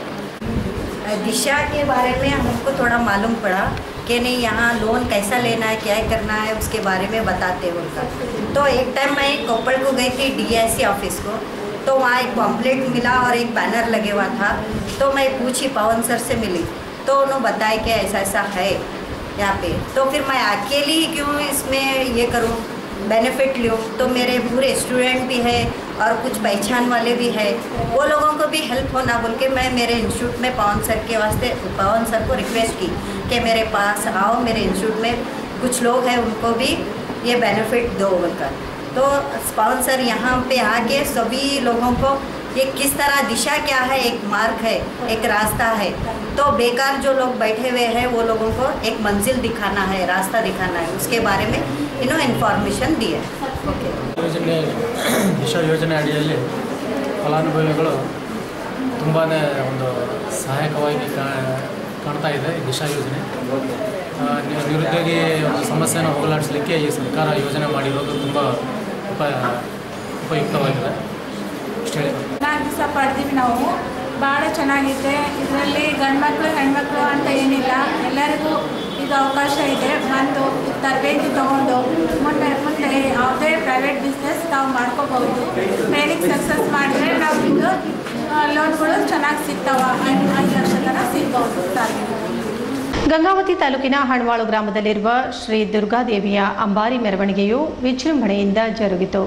दिशा के बारे में हमको थोड़ा मालूम पड़ा कि नहीं यहाँ लोन कैसा लेना है क्या करना है उसके बारे में बताते हैं उनका तो एक टाइम मैं कोप्पड़ को गई थी डीएससी ऑफिस को तो वहाँ एक पॉम्पलेट मिला और एक बैनर लगे हुआ था तो मैं पूछी पवन सर से मिली तो उन्होंने बताया कि ऐसा ऐसा है यहाँ पे तो फिर मैं अकेली ही क्यों इसमें ये करूँ बेनिफिट लूँ तो मेरे पूरे स्टूडेंट भी है और कुछ पहचान वाले भी है वो लोगों को भी हेल्प होना बोल के मैं मेरे इंस्टीट्यूट में पवन सर के वास्ते पवन सर को रिक्वेस्ट की कि मेरे पास आओ मेरे इंस्टीट्यूट में कुछ लोग हैं उनको भी ये बेनिफिट दो बोलकर तो पवन सर यहाँ पे आके सभी लोगों को ये किस तरह दिशा क्या है एक मार्ग है एक रास्ता है तो बेकार जो लोग बैठे हुए हैं वो लोगों को एक मंजिल दिखाना है रास्ता दिखाना है उसके बारे में इन्होंने इन्फॉर्मेशन दी है ओके ಯೋಜನೆ ದಿಶಾ ಯೋಜನೆ ಅಡಿಯಲ್ಲಿ ಫಲಾನುಭವಿಗಳು ತುಂಬಾ ಒಂದು ಸಹಾಯಕವಾಗಿ ಕಾ- ಕಾಣ್ತಾ ಇದೆ ಈ ದಿಶಾ ಯೋಜನೆ ಆ, ನಿ- ನಿರುದ್ಯೋಗಿ ಒಂದು ಸಮಸ್ಯೆಯನ್ನು ಹೋಗಲಾಡಿಸಲಿಕ್ಕೆ ಈ ಸರ್ಕಾರ ಯೋಜನೆ ಮಾಡಿರೋದು ತುಂಬ ಉಪ ಉಪಯುಕ್ತವಾಗಿದೆ ಇಷ್ಟು ಹೇಳಿ ನಾಲ್ಕು ದಿವಸ ಪಡ್ತೀವಿ ನಾವು ಭಾಳ ಚೆನ್ನಾಗಿದೆ ಇದರಲ್ಲಿ ಗಂಡ್ಮಕ್ಳು ಹೆಣ್ಮಕ್ಳು ಅಂತ ಏನಿಲ್ಲ ಎಲ್ಲರಿಗೂ ಇದು ಅವಕಾಶ ಇದೆ ಬಂದು ತರಬೇತಿ ತಗೊಂಡು ಮುಂದೆ ಮುಂದೆ ಯಾವುದೇ ಪ್ರೈವೇಟ್ ಬಿಸ್ನೆಸ್ ನಾವು ಮಾಡ್ಕೋಬಹುದು ಮೇಲಿಗೆ ಸಕ್ಸಸ್ ಮಾಡಿದ್ರೆ ನಾವು ಇದು ಲೋನ್ಗಳು ಚೆನ್ನಾಗಿ ಸಿಗ್ತಾವ ಐದು ಐದು ಲಕ್ಷ ತನಕ ಸಿಗ್ಬೋದು ತರಬೇತಿ ಗಂಗಾವತಿ ತಾಲೂಕಿನ ಹಣವಾಳು ಗ್ರಾಮದಲ್ಲಿರುವ ಶ್ರೀ ದುರ್ಗಾದೇವಿಯ ಅಂಬಾರಿ ಮೆರವಣಿಗೆಯು ವಿಜೃಂಭಣೆಯಿಂದ ಜರುಗಿತು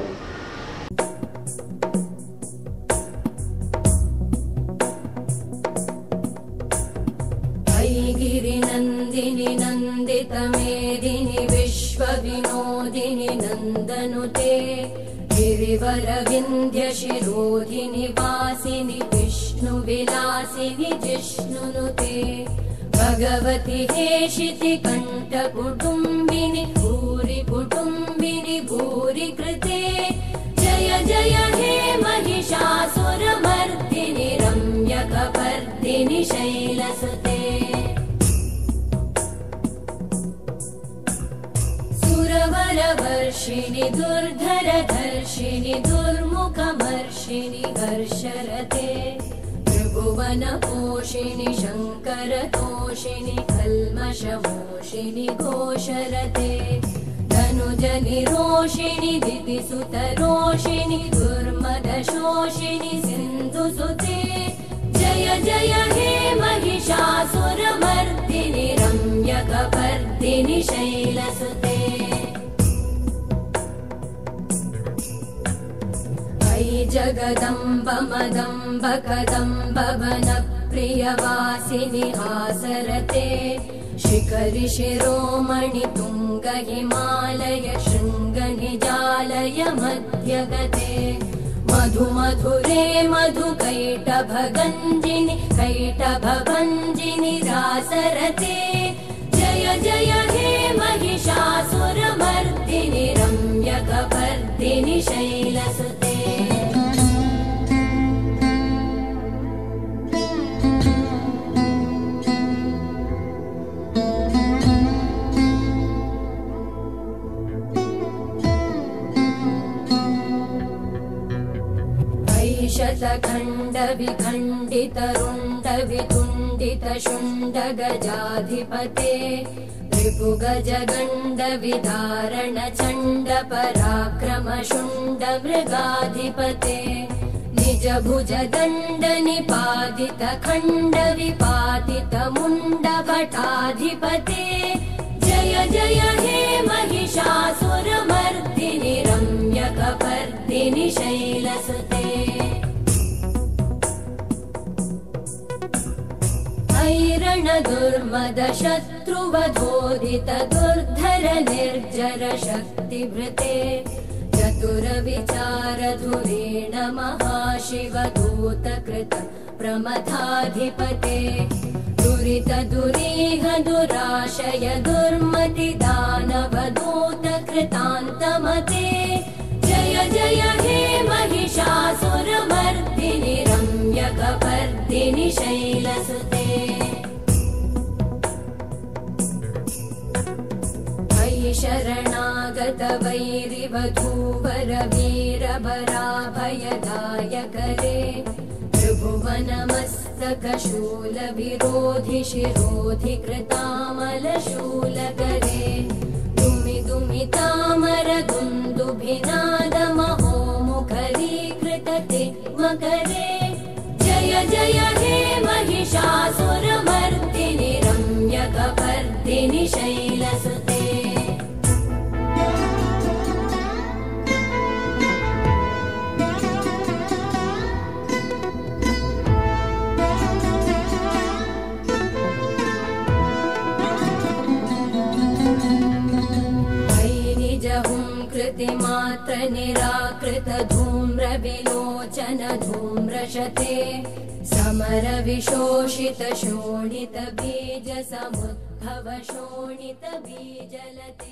ऐगिरिनन्दिनि नन्दितमेदिनि विश्वविनोदिनि नन्दनुते गिरिवरविन्ध्यशिरोधिनि वासिनि विष्णुविलासिनि जिष्णुनुते भगवति हेशिति कण्ठकुटुम्बिनि भूरि कुटुम्बिनि भूरि कृते जय जय हे महिषासुरमर्दिनि रम्यकपर्दिनि शैलसुते सुरवरवर्षिणि दुर्धरधर्षिणि दुर्मुखमर्षिणि हर्षरते त्रिभुवनपोषिणि शङ्करतोषिणि कल्मषमोषिणि घोषरते धनुजनिरोषिणि दितिसुतरोषिणि दुर्मदशोषिणि सिन्धुसुते जय जय जय हे महिषासुरमर्दिनि रम्यकपर्दिनि शैलसुते अयि जगदम्ब मदम्ब कदम्ब वनप्रियवासिनि हासरते शिखरि शिरोमणि तुङ्ग हिमालय शृङ्गनिजालय मध्यगते मधु मधुरे मधुकैटभगञ्जिनि कैटभभञ्जिनि रासरते जय जय हे महिषासुरमर्दिनि रम्यकपर्दिनि शैलसुते ऐशतखण्डविखण्डितरुण्डवितुण्डितशुण्डगजाधिपते रिपुगजगण्डविदारण चण्ड पराक्रमशुण्ड मृगाधिपते निज भुज दण्ड निपातित खण्ड विपातित मुण्ड भटाधिपते जय जय हे महिषासुरमर्दिनि रम्यकपर्दिनि शैलसुते ऐरणदुर्मद शत्रुवधोदित दुर्धर निर्जर शक्तिभृते चतुरविचारधुरेण महाशिवदूतकृत प्रमथाधिपते दुरित दुरीह दुराशय दुर्मति दानवदूत कृतान्तमते जय जय हे महिषासुरमर्दिनि रम्यकपर्दिनि शैलसुते अयि शरणागत वैरिवधूवर वीरभराभयदायकरे त्रिभुवनमस्तकशूलविरोधि शिरोधि कृतामलशूलकरे दुमि दुमि तामर दुन्दुभिनादमहो मुखरीकृतते मकरे जय जय हे महिषासुरमर्दिनि रम्यकपर्दिनि शैलसुते कृतिमात्र निराकृत धूम्र विलोचन धूम्रशते समर विशोषित शोणित बीज समुद्भव शोणित बीजलते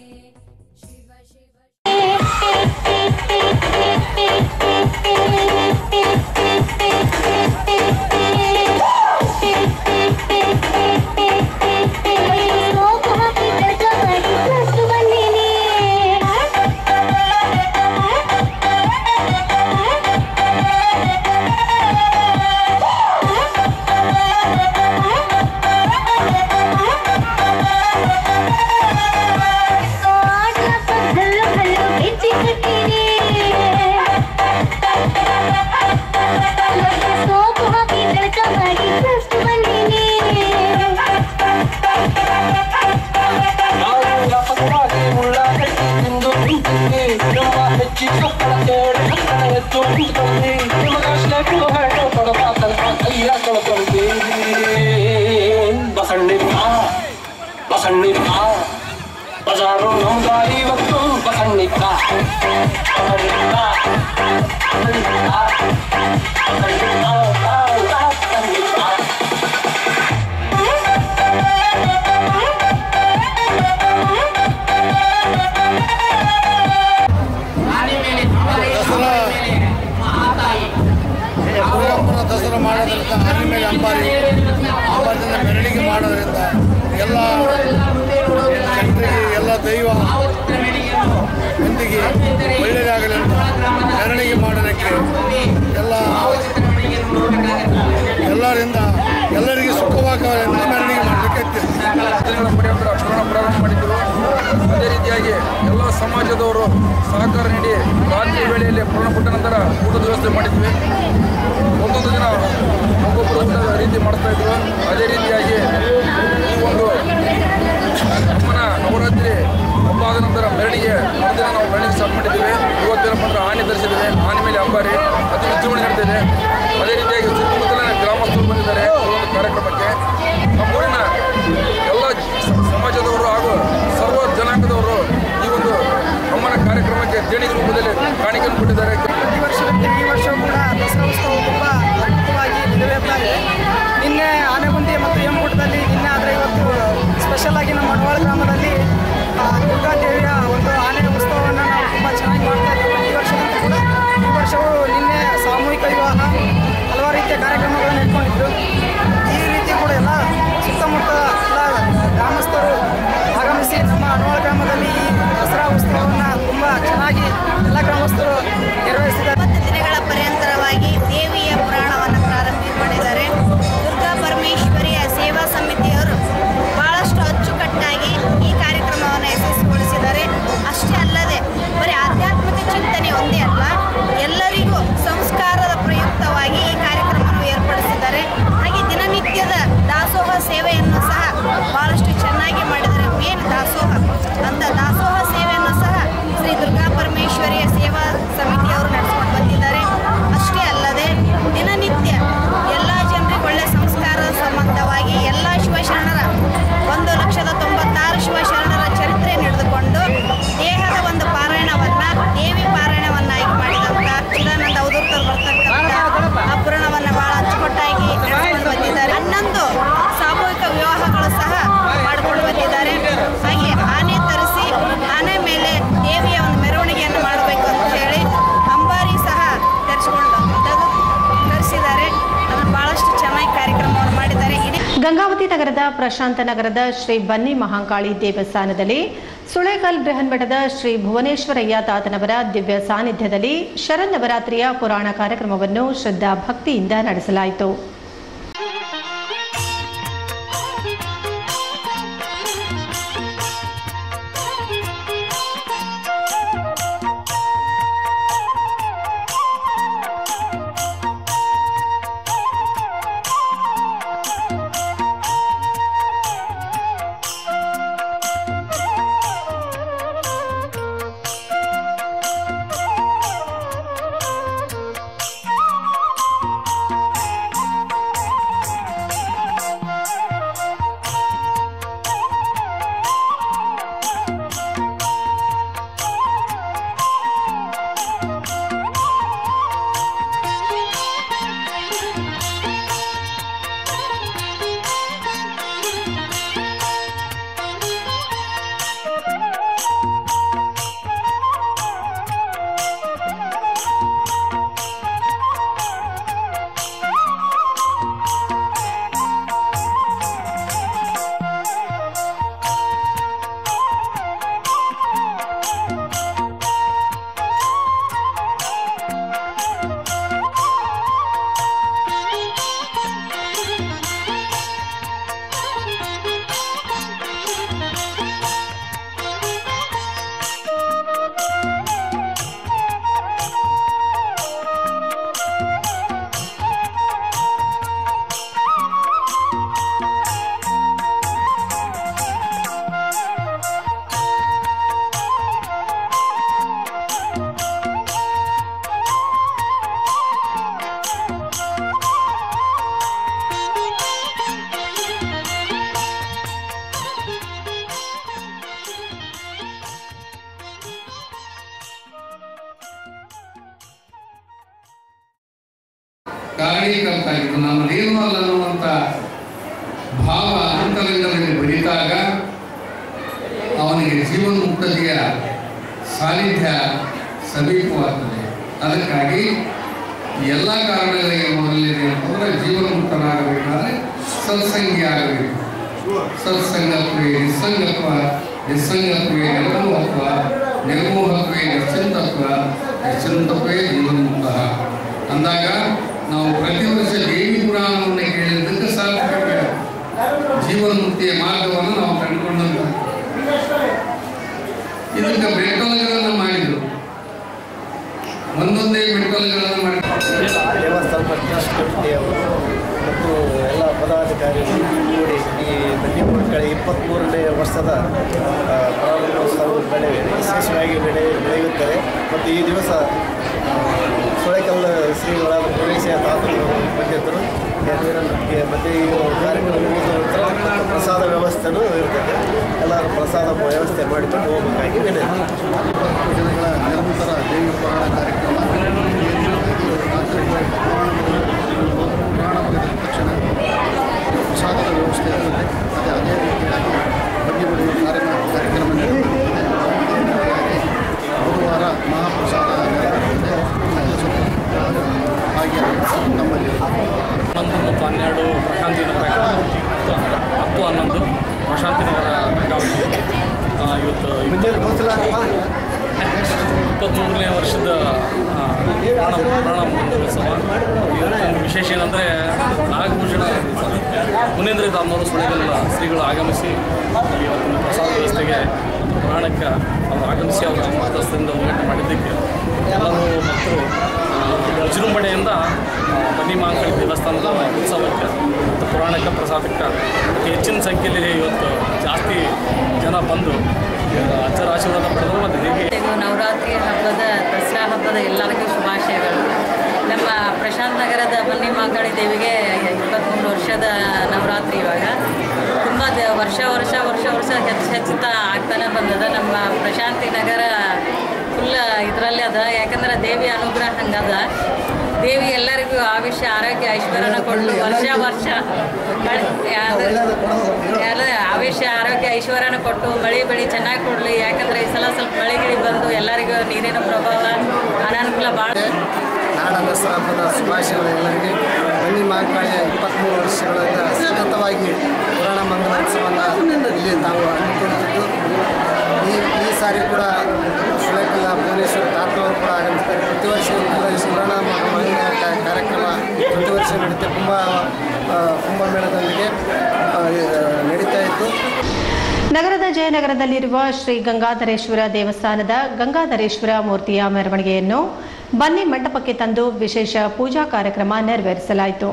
ಬಸಣ್ಣಿಪ್ಪ ಬಸಣ್ಣಿಪ್ಪ ಬಜಾರು ನಮ್ದಾರಿ ಇವತ್ತು ಬಸಣ್ಣಿಪ್ಪ ಬಸಣ್ಣಿಪ್ಪ ದಸರಾ ಕುವೆಂಪುರ ದಸರಾ ಮಾಡೋದ್ರಿಂದ ಆನೆ ಮೇಲೆ ಅಂಬಾರಿ ಅಂಬಾರಿಯಿಂದ ಮೆರವಣಿಗೆ ಮಾಡೋದ್ರಿಂದ ಎಲ್ಲ ಜನರಿಗೆ ಎಲ್ಲ ದೈವ ಮಂದಿಗೆ ಒಳ್ಳೆಯದಾಗಲಿ ಅಂತ ಮೆರವಣಿಗೆ ಮಾಡೋದಕ್ಕೆ ಎಲ್ಲ ಎಲ್ಲರಿಂದ ಎಲ್ಲರಿಗೆ ಸುಖವಾಗಲಿ ಅಂತ ಮೆರವಣಿಗೆ ಮಾಡಲಿಕ್ಕೆ ದಿನಗಳ ಪರ್ಯಂತರ ಶ್ರವಣ ಪ್ರಾರಂಭ ಮಾಡಿದ್ದರು ಅದೇ ರೀತಿಯಾಗಿ ಎಲ್ಲ ಸಮಾಜದವರು ಸಹಕಾರ ನೀಡಿ ರಾತ್ರಿ ವೇಳೆಯಲ್ಲಿ ಪೂರ್ಣಪಟ್ಟ ನಂತರ ಊಟದ ವ್ಯವಸ್ಥೆ ಮಾಡಿದ್ವಿ ಒಂದೊಂದು ದಿನ ಒಬ್ಬೊಬ್ಬ ಅಂತ ರೀತಿ ಮಾಡ್ತಾ ಇದ್ರು ಅದೇ ರೀತಿಯಾಗಿ ಈ ಒಂದು ಅಮ್ಮನ ನವರಾತ್ರಿ ಹಬ್ಬ ಆದ ನಂತರ ಮೆರವಣಿಗೆ ಮರುದಿನ ನಾವು ಮೆರವಣಿಗೆ ಸ್ಟಾರ್ಟ್ ಮಾಡಿದ್ದೀವಿ ಇವತ್ತೇನಪ್ಪ ಅಂದ್ರೆ ಆನೆ ಧರಿಸಿದ್ದೇವೆ ಆನೆ ಮೇಲೆ ಅಂಬಾರಿ ಅತಿ ವಿಜೃಂಭಣೆ ನಡೆದಿದೆ ಅದೇ ರೀತಿಯಾಗಿ ಸುತ್ತಮುತ್ತಲಿನ ಗ್ರಾಮಸ್ಥರು ಬಂದಿದ್ದಾರೆ ಈ ಒಂದು ಕಾರ್ಯಕ್ರಮಕ್ಕೆ ನಮ್ಮೂರಿನ ಎಲ್ಲ ಸ- ಸಮಾಜದವರು ಹಾಗೂ ಸರ್ವ ಜನಾಂಗದವರು ಈ ಒಂದು ಅಮ್ಮನ ಕಾರ್ಯಕ್ರಮಕ್ಕೆ ದೇಣಿಗೆ ರೂಪದಲ್ಲಿ ಕಾಣಿಕೆಯನ್ನು ಕೊಟ್ಟಿದ್ದಾರೆ ಪ್ರತಿ ವರ್ಷದಂತೆ ಈ ವರ್ಷ ಕೂಡ ದಸರಾ ಉತ್ಸವ ತುಂಬ ಅದ್ಭುತವಾಗಿ ನೆರವೇರ್ತಾ ಇದೆ ನಿನ್ನೆ ಆನೆಗುಂದಿ ಮತ್ತು ಹೆಮ್ಮಗುಡ್ಡದಲ್ಲಿ ನಿನ್ನೆ ಆದರೆ ಇವತ್ತು ಸ್ಪೆಷಲ್ ಆಗಿ ನಮ್ಮ ಮಡವಾಳ ಗ್ರಾಮದಲ್ಲಿ ಆ, ದುರ್ಗಾದೇವಿಯ ಒಂದು ಆನೆ ಉತ್ಸವವನ್ನು ನಾವು ತುಂಬ ಚೆನ್ನಾಗಿ ಮಾಡ್ತಾ ಇದ್ದೀವಿ ಪ್ರತಿ ವರ್ಷದಂತೆ ಕೂಡ ಈ ವರ್ಷವೂ ನಿನ್ನೆ ಸಾಮೂಹಿಕ ವಿವಾಹ ಹಲವಾರು ರೀತಿಯ ಕಾರ್ಯಕ್ರಮಗಳನ್ನು ಇಟ್ಕೊಂಡಿದ್ರು ಈ ರೀತಿ ಕೂಡ ಎಲ್ಲ ಸುತ್ತಮುತ್ತ ಎಲ್ಲ ಗ್ರಾಮಸ್ಥರು ಆಗಮಿಸಿ ನಮ್ಮ ಅಡವಾಳ ಗ್ರಾಮದಲ್ಲಿ ಈ ದಸರಾ ಉತ್ಸವವನ್ನು ತುಂಬ ಚೆನ್ನಾಗಿ ಎಲ್ಲ ಗ್ರಾಮಸ್ಥರು ನಿರ್ವಹಿಸಿದ್ದಾರೆ ದಿನಗಳ ಪರ್ಯಂತರವಾಗಿ ದೇವಿಯ ಪುರಾಣವನ್ನು ಪ್ರಾರಂಭ ಮಾಡಿದ್ದಾರೆ ದುರ್ಗಾ ಪರಮೇಶ್ವರಿಯ ಸೇವಾ ಸಮಿತಿಯವರು ಬಹಳಷ್ಟು ಅಚ್ಚುಕಟ್ಟಾಗಿ ಈ ಕಾರ್ಯಕ್ರಮವನ್ನು ಯಶಸ್ವಿಗೊಳಿಸಿದ್ದಾರೆ ಅಷ್ಟೇ ಅಲ್ಲದೆ ಬರೀ ಆಧ್ಯಾತ್ಮಿಕ ಚಿಂತನೆ ಒಂದೇ ಅಲ್ಲ ಎಲ್ಲರಿಗೂ ಸಂಸ್ಕಾರದ ಪ್ರಯುಕ್ತವಾಗಿ ಈ ಕಾರ್ಯಕ್ರಮವನ್ನು ಏರ್ಪಡಿಸಿದ್ದಾರೆ ಹಾಗೆ ದಿನನಿತ್ಯದ ದಾಸೋಹ ಸೇವೆಯನ್ನು ಸಹ ಬಹಳಷ್ಟು ಚೆನ್ನಾಗಿ ಮಾಡಿದ್ದಾರೆ ಮೇನ್ ದಾಸೋಹ ಅಂತ ದಾಸೋಹ ಸೇವೆಯನ್ನು ಸಹ ಶ್ರೀ ದುರ್ಗಾ ಪರಮೇಶ್ವರಿಯ ಸೇವಾ ಸಮಿತಿಯವರು ನಡೆಸ್ಕೊಂಡು ಬಂದಿದ್ದಾರೆ ಅಷ್ಟೇ ಅಲ್ಲದೆ ದಿನನಿತ್ಯ ಎಲ್ಲ ಜನರಿಗೆ ಒಳ್ಳೆ ಸಂಸ್ಕಾರ ಸಂಬಂಧವಾಗಿ ಎಲ್ಲ ಶಿವಶರಣರ ಒಂದು ಲಕ್ಷದ ತೊಂಬತ್ತಾರು ಶಿವಶರಣರ ಚರಿತ್ರೆ ನಡೆದುಕೊಂಡು ದೇಹದ ಒಂದು ಪಾರಾಯಣವನ್ನ ದೇವಿ ಪಾರಾಯಣವನ್ನಾಗಿ ಮಾಡಿದಂಥ ಚಿದಾನಂದ ಅವಧೂತರು ಬರ್ತಕ್ಕಂಥ ಆ ಪುರಾಣವನ್ನು ಬಹಳ ಅಚ್ಚುಕಟ್ಟಾಗಿ ನಡೆಸ್ಕೊಂಡು ಬಂದಿದ್ದಾರೆ ಹನ್ನೊಂದು ಸಾಮೂಹಿಕ ವಿವಾಹಗಳು ಸಹ ಮಾಡಿಕೊಂಡು ಬಂದಿದ್ದಾರೆ ಹಾಗೆ ಆನೆ ತರಿಸಿ ಆನೆ ಮೇಲೆ ದೇವಿಯ ಒಂದು ಮೆರವಣಿಗೆಯನ್ನು ಮಾಡಬೇಕು ಅಂತ ಹೇಳಿ ಅಂಬಾರಿ ಸಹ ತರಿಸ್ಕೊಂಡು ತೆಗೆದು ತರಿಸಿದ್ದಾರೆ ಅದನ್ನು ಬಹಳಷ್ಟು ಚೆನ್ನಾಗಿ ಕಾರ್ಯಕ್ರಮವನ್ನು ಮಾಡಿದ್ದಾರೆ ಇಡೀ ಗಂಗಾವತಿ ನಗರದ ಪ್ರಶಾಂತ ನಗರದ ಶ್ರೀ ಬನ್ನಿ ಮಹಾಂಕಾಳಿ ದೇವಸ್ಥಾನದಲ್ಲಿ ಸುಳೇಕಲ್ ಬೃಹನ್ಮಠದ ಶ್ರೀ ಭುವನೇಶ್ವರಯ್ಯ ತಾತನವರ ದಿವ್ಯ ಸಾನ್ನಿಧ್ಯದಲ್ಲಿ ಶರನ್ನವರಾತ್ರಿಯ ಪುರಾಣ ಕಾರ್ಯಕ್ರಮವನ್ನು ಶ್ರದ್ಧಾ ಭಕ್ತಿಯಿಂದ ನಡೆಸಲಾಯಿತು ಕಾರಣೀಕರ್ತಾಗಿತ್ತು ನಮ್ಮದೇನು ಅಲ್ಲ ಅನ್ನುವಂಥ ಭಾವ ಅಂತರಂಗದಲ್ಲಿ ಬೆಳೀತಾಗ ಅವನಿಗೆ ಜೀವನ್ಮುಕ್ತತೆಯ ಸಾನ್ನಿಧ್ಯ ಸಮೀಪವಾಗ್ತದೆ ಅದಕ್ಕಾಗಿ ಎಲ್ಲ ಕಾರಣಗಳಿಗೆ ಮೊದಲನೇ ಅಂತಂದ್ರೆ ಜೀವನ್ಮುಕ್ತನಾಗಬೇಕಾದ್ರೆ ಸತ್ಸಂಗಿ ಆಗಬೇಕು ಸತ್ಸಂಗತ್ವೇ ನಿಸ್ಸಂಗತ್ವ ನಿಸ್ಸಂಗತ್ವೇ ನಿರ್ಮೋಹತ್ವ ನಿರ್ಮೋಹತ್ವೇ ನಿಶ್ಚಿಂತತ್ವ ನಿಶ್ಚಿಂತತ್ವೇ ಜೀವನ್ಮುಕ್ತ ಅಂದಾಗ ನಾವು ಪ್ರತಿ ವರ್ಷ ದೇವಿ ಪುರಾಣವನ್ನು ಕೇಳಿದ್ದಕ್ಕೆ ಸಾರ್ಥಕ ಜೀವನ್ಮುಕ್ತಿಯ ಮಾರ್ಗವನ್ನು ನಾವು ಕಂಡುಕೊಂಡಂತ ಇದಕ್ಕೆ ಮೆಟ್ಟಲುಗಳನ್ನು ಮಾಡಿದ್ರು ಒಂದೊಂದೇ ಮೆಟ್ಟಲುಗಳನ್ನು ಮಾಡಿ ದೇವಸ್ಥಾನ ಪ್ರತಿಷ್ಠಿತ ದೇವರು ಮತ್ತು ಇಪ್ಪತ್ತ್ಮೂರನೇ ವರ್ಷದ ಆ, ಪ್ರಾರಂಭೋತ್ಸವ ಬೆಳೆ ವಿಶೇಷವಾಗಿ ಬೆಳೆ ನಡೆಯುತ್ತದೆ ಮತ್ತು ಈ ದಿವಸ ಆ, ಸುಳೆಕಲ್ಲು ಶ್ರೀಗಳಾದ ಪ್ರವೇಶ ತಾತರು ಬಂದಿದ್ದರು ನೆರವೇರಲಿಕ್ಕೆ ಮತ್ತು ಈ ಕಾರ್ಯಕ್ರಮ ಮುಗಿದ ನಂತರ ಪ್ರಸಾದ ವ್ಯವಸ್ಥೆನೂ ಇರ್ತದೆ ಎಲ್ಲರೂ ಪ್ರಸಾದ ವ್ಯವಸ್ಥೆ ಮಾಡಿಕೊಂಡು ಹೋಗಬೇಕಾಗಿ ವಿನಂತಿ ದಿನಗಳ ನಿರಂತರ ದೇವಿ ಪುರಾಣ ಕಾರ್ಯಕ್ರಮ ರಾತ್ರಿ ಪುರಾಣ ಮುಗಿದ ತಕ್ಷಣ ಪ್ರಸಾದದ ವ್ಯವಸ್ಥೆ ಇರ್ತದೆ ಅದೇ ಅದೇ ರೀತಿಯಾಗಿ ಬಡ್ಡಿ ಬಡಿಯುವ ಕಾರ್ಯಕ್ರಮ ಕಾರ್ಯಕ್ರಮ ನಡೆಯುತ್ತದೆ ಹಾಗಾಗಿ ಬುಧವಾರ ಮಹಾಪ್ರಸಾದ ನಡೆಯುತ್ತದೆ. ಹಾಗೆ ನಮ್ಮಲ್ಲಿ ಹನ್ನೊಂದು ಮತ್ತು ಹನ್ನೆರಡು ಪ್ರಶಾಂತಿ ನಗರ ಮತ್ತು ಹತ್ತು ಹನ್ನೊಂದು ಪ್ರಶಾಂತಿ ನಗರ ಗಂಗಾವತಿ ಆ, ಇವತ್ತು ಇಪ್ಪತ್ತ್ಮೂರನೇ ವರ್ಷದ ಆ, ಪ್ರಾಣ ಪ್ರಾಣ ಮಹೋತ್ಸವ ಇವತ್ತೊಂದು ವಿಶೇಷ ಏನಂದರೆ ನಾಗಭೂಷಣ ಮುನೇಂದ್ರ ದಾಮನವರು ಸುಳೆಗಲ್ಲ ಶ್ರೀಗಳು ಆಗಮಿಸಿ ಈ ಒಂದು ಪ್ರಸಾದ ವ್ಯವಸ್ಥೆಗೆ ಮತ್ತು ಪುರಾಣಕ್ಕೆ ಅವರು ಆಗಮಿಸಿ ಅವರ ಅಮೃತಸ್ಥದಿಂದ ಉದ್ಘಾಟನೆ ಮಾಡಿದ್ದಕ್ಕೆ ಎಲ್ಲರೂ ಭಕ್ತರು ಆ, ವಿಜೃಂಭಣೆಯಿಂದ ಆ, ಬನ್ನಿ ಮಾಂಕಳಿ ದೇವಸ್ಥಾನದ ಉತ್ಸವಕ್ಕೆ ಮತ್ತು ಪುರಾಣಕ್ಕೆ ಪ್ರಸಾದಕ್ಕೆ ಅತಿ ಹೆಚ್ಚಿನ ಸಂಖ್ಯೆಯಲ್ಲಿ ಇವತ್ತು ಜಾಸ್ತಿ ಜನ ಬಂದು ಅಜ್ಜರ ಆಶೀರ್ವಾದ ಪಡೆದರು ಮತ್ತು ಹೀಗೆ ಇದು ನವರಾತ್ರಿ ಹಬ್ಬದ ದಸರಾ ಹಬ್ಬದ ಎಲ್ಲರಿಗೂ ಶುಭಾಶಯಗಳು ನಮ್ಮ ಪ್ರಶಾಂತ್ ನಗರದ ಬನ್ನಿ ಮಾಕಾಳಿ ದೇವಿಗೆ ಇಪ್ಪತ್ತ್ಮೂರು ವರ್ಷದ ನವರಾತ್ರಿ ಇವಾಗ ತುಂಬ ದ- ವರ್ಷ ವರ್ಷ ವರ್ಷ ವರ್ಷ ಹೆಚ್ಚು ಹೆಚ್ಚುತ್ತಾ ಆಗ್ತಾನೆ ಬಂದದ ನಮ್ಮ ಪ್ರಶಾಂತಿ ನಗರ ಫುಲ್ ಇದರಲ್ಲಿ ಅದ ಯಾಕಂದ್ರೆ ದೇವಿ ಅನುಗ್ರಹ ಹಂಗದ ದೇವಿ ಎಲ್ಲರಿಗೂ ಆಯುಷ್ಯ ಆರೋಗ್ಯ ಐಶ್ವರ್ಯನ ಕೊಟ್ಟು ವರ್ಷ ವರ್ಷ ಮಳೆ- ಯಾವ್ದು- ಎಲ್ಲ ಆಯುಷ್ಯ ಆರೋಗ್ಯ ಐಶ್ವರ್ಯನ ಕೊಟ್ಟು ಮಳೆ ಬೆಳೆ ಚೆನ್ನಾಗಿ ಕೊಡಲಿ ಯಾಕಂದ್ರೆ ಈ ಸಲ ಸ್ವಲ್ಪ ಮಳೆ ಗಿಳಿ ಬಂದು ಎಲ್ಲರಿಗೂ ನೀರಿನ ಪ್ರಭಾವ ಅನಾನುಕೂಲ ಭಾಳ ನಾಡ ದಸರಾ ಹಬ್ಬದ ಶುಭಾಶಯಗಳು ಎಲ್ಲರಿಗೆ ಬನ್ನಿ ಮಹಾಕಾಳಿಯ ಇಪ್ಪತ್ತ್ಮೂರು ವರ್ಷಗಳಿಂದ ಸತತವಾಗಿ ಪುರಾಣ ಮಂಗಲೋತ್ಸವವನ್ನು ಇಲ್ಲಿ ನಾವು ಹಮ್ಮಿಕೊಂಡಿದ್ದು ಈ ಈ ಸಾರಿ ಕೂಡ ಸುಳಕಲ್ಲ ಭುವನೇಶ್ವರ ತಾತ್ಮವರು ಕೂಡ ಆಗಮಿಸ್ತಾರೆ ಪ್ರತಿ ವರ್ಷ ಕೂಡ ಈ ಪುರಾಣ ಮಂಗಲ ಕ- ಕಾರ್ಯಕ್ರಮ ಪ್ರತಿ ವರ್ಷ ನಡೀತೆ ಕುಂಭ ಆ, ಕುಂಭಮೇಳದೊಂದಿಗೆ ಆ, ನಡೀತಾ ಇತ್ತು ನಗರದ ಜಯನಗರದಲ್ಲಿರುವ ಶ್ರೀ ಗಂಗಾಧರೇಶ್ವರ ದೇವಸ್ಥಾನದ ಗಂಗಾಧರೇಶ್ವರ ಮೂರ್ತಿಯ ಮೆರವಣಿಗೆಯನ್ನು ಬನ್ನಿ ಮಂಟಪಕ್ಕೆ ತಂದು ವಿಶೇಷ ಪೂಜಾ ಕಾರ್ಯಕ್ರಮ ನೆರವೇರಿಸಲಾಯಿತು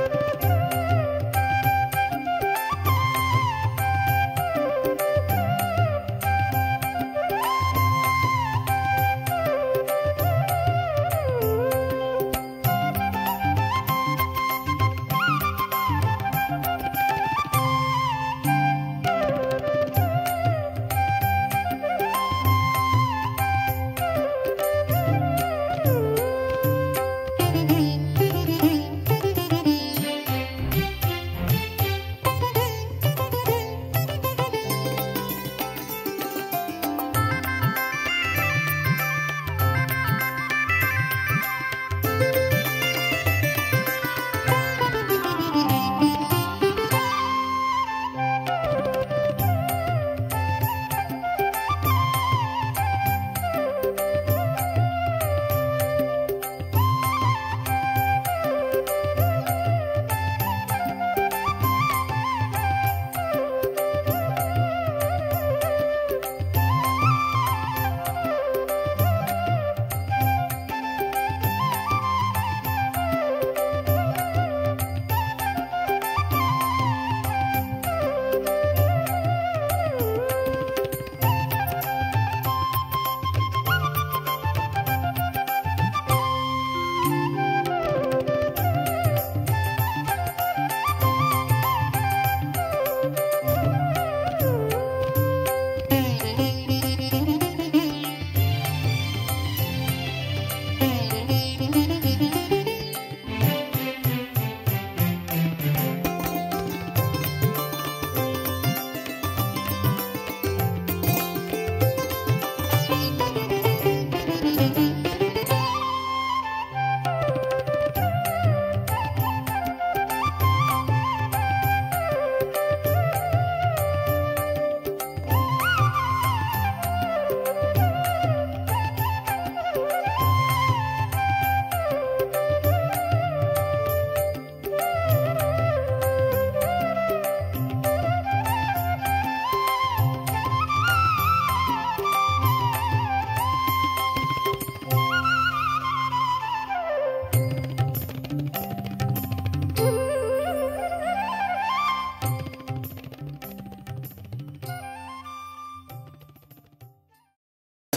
Thank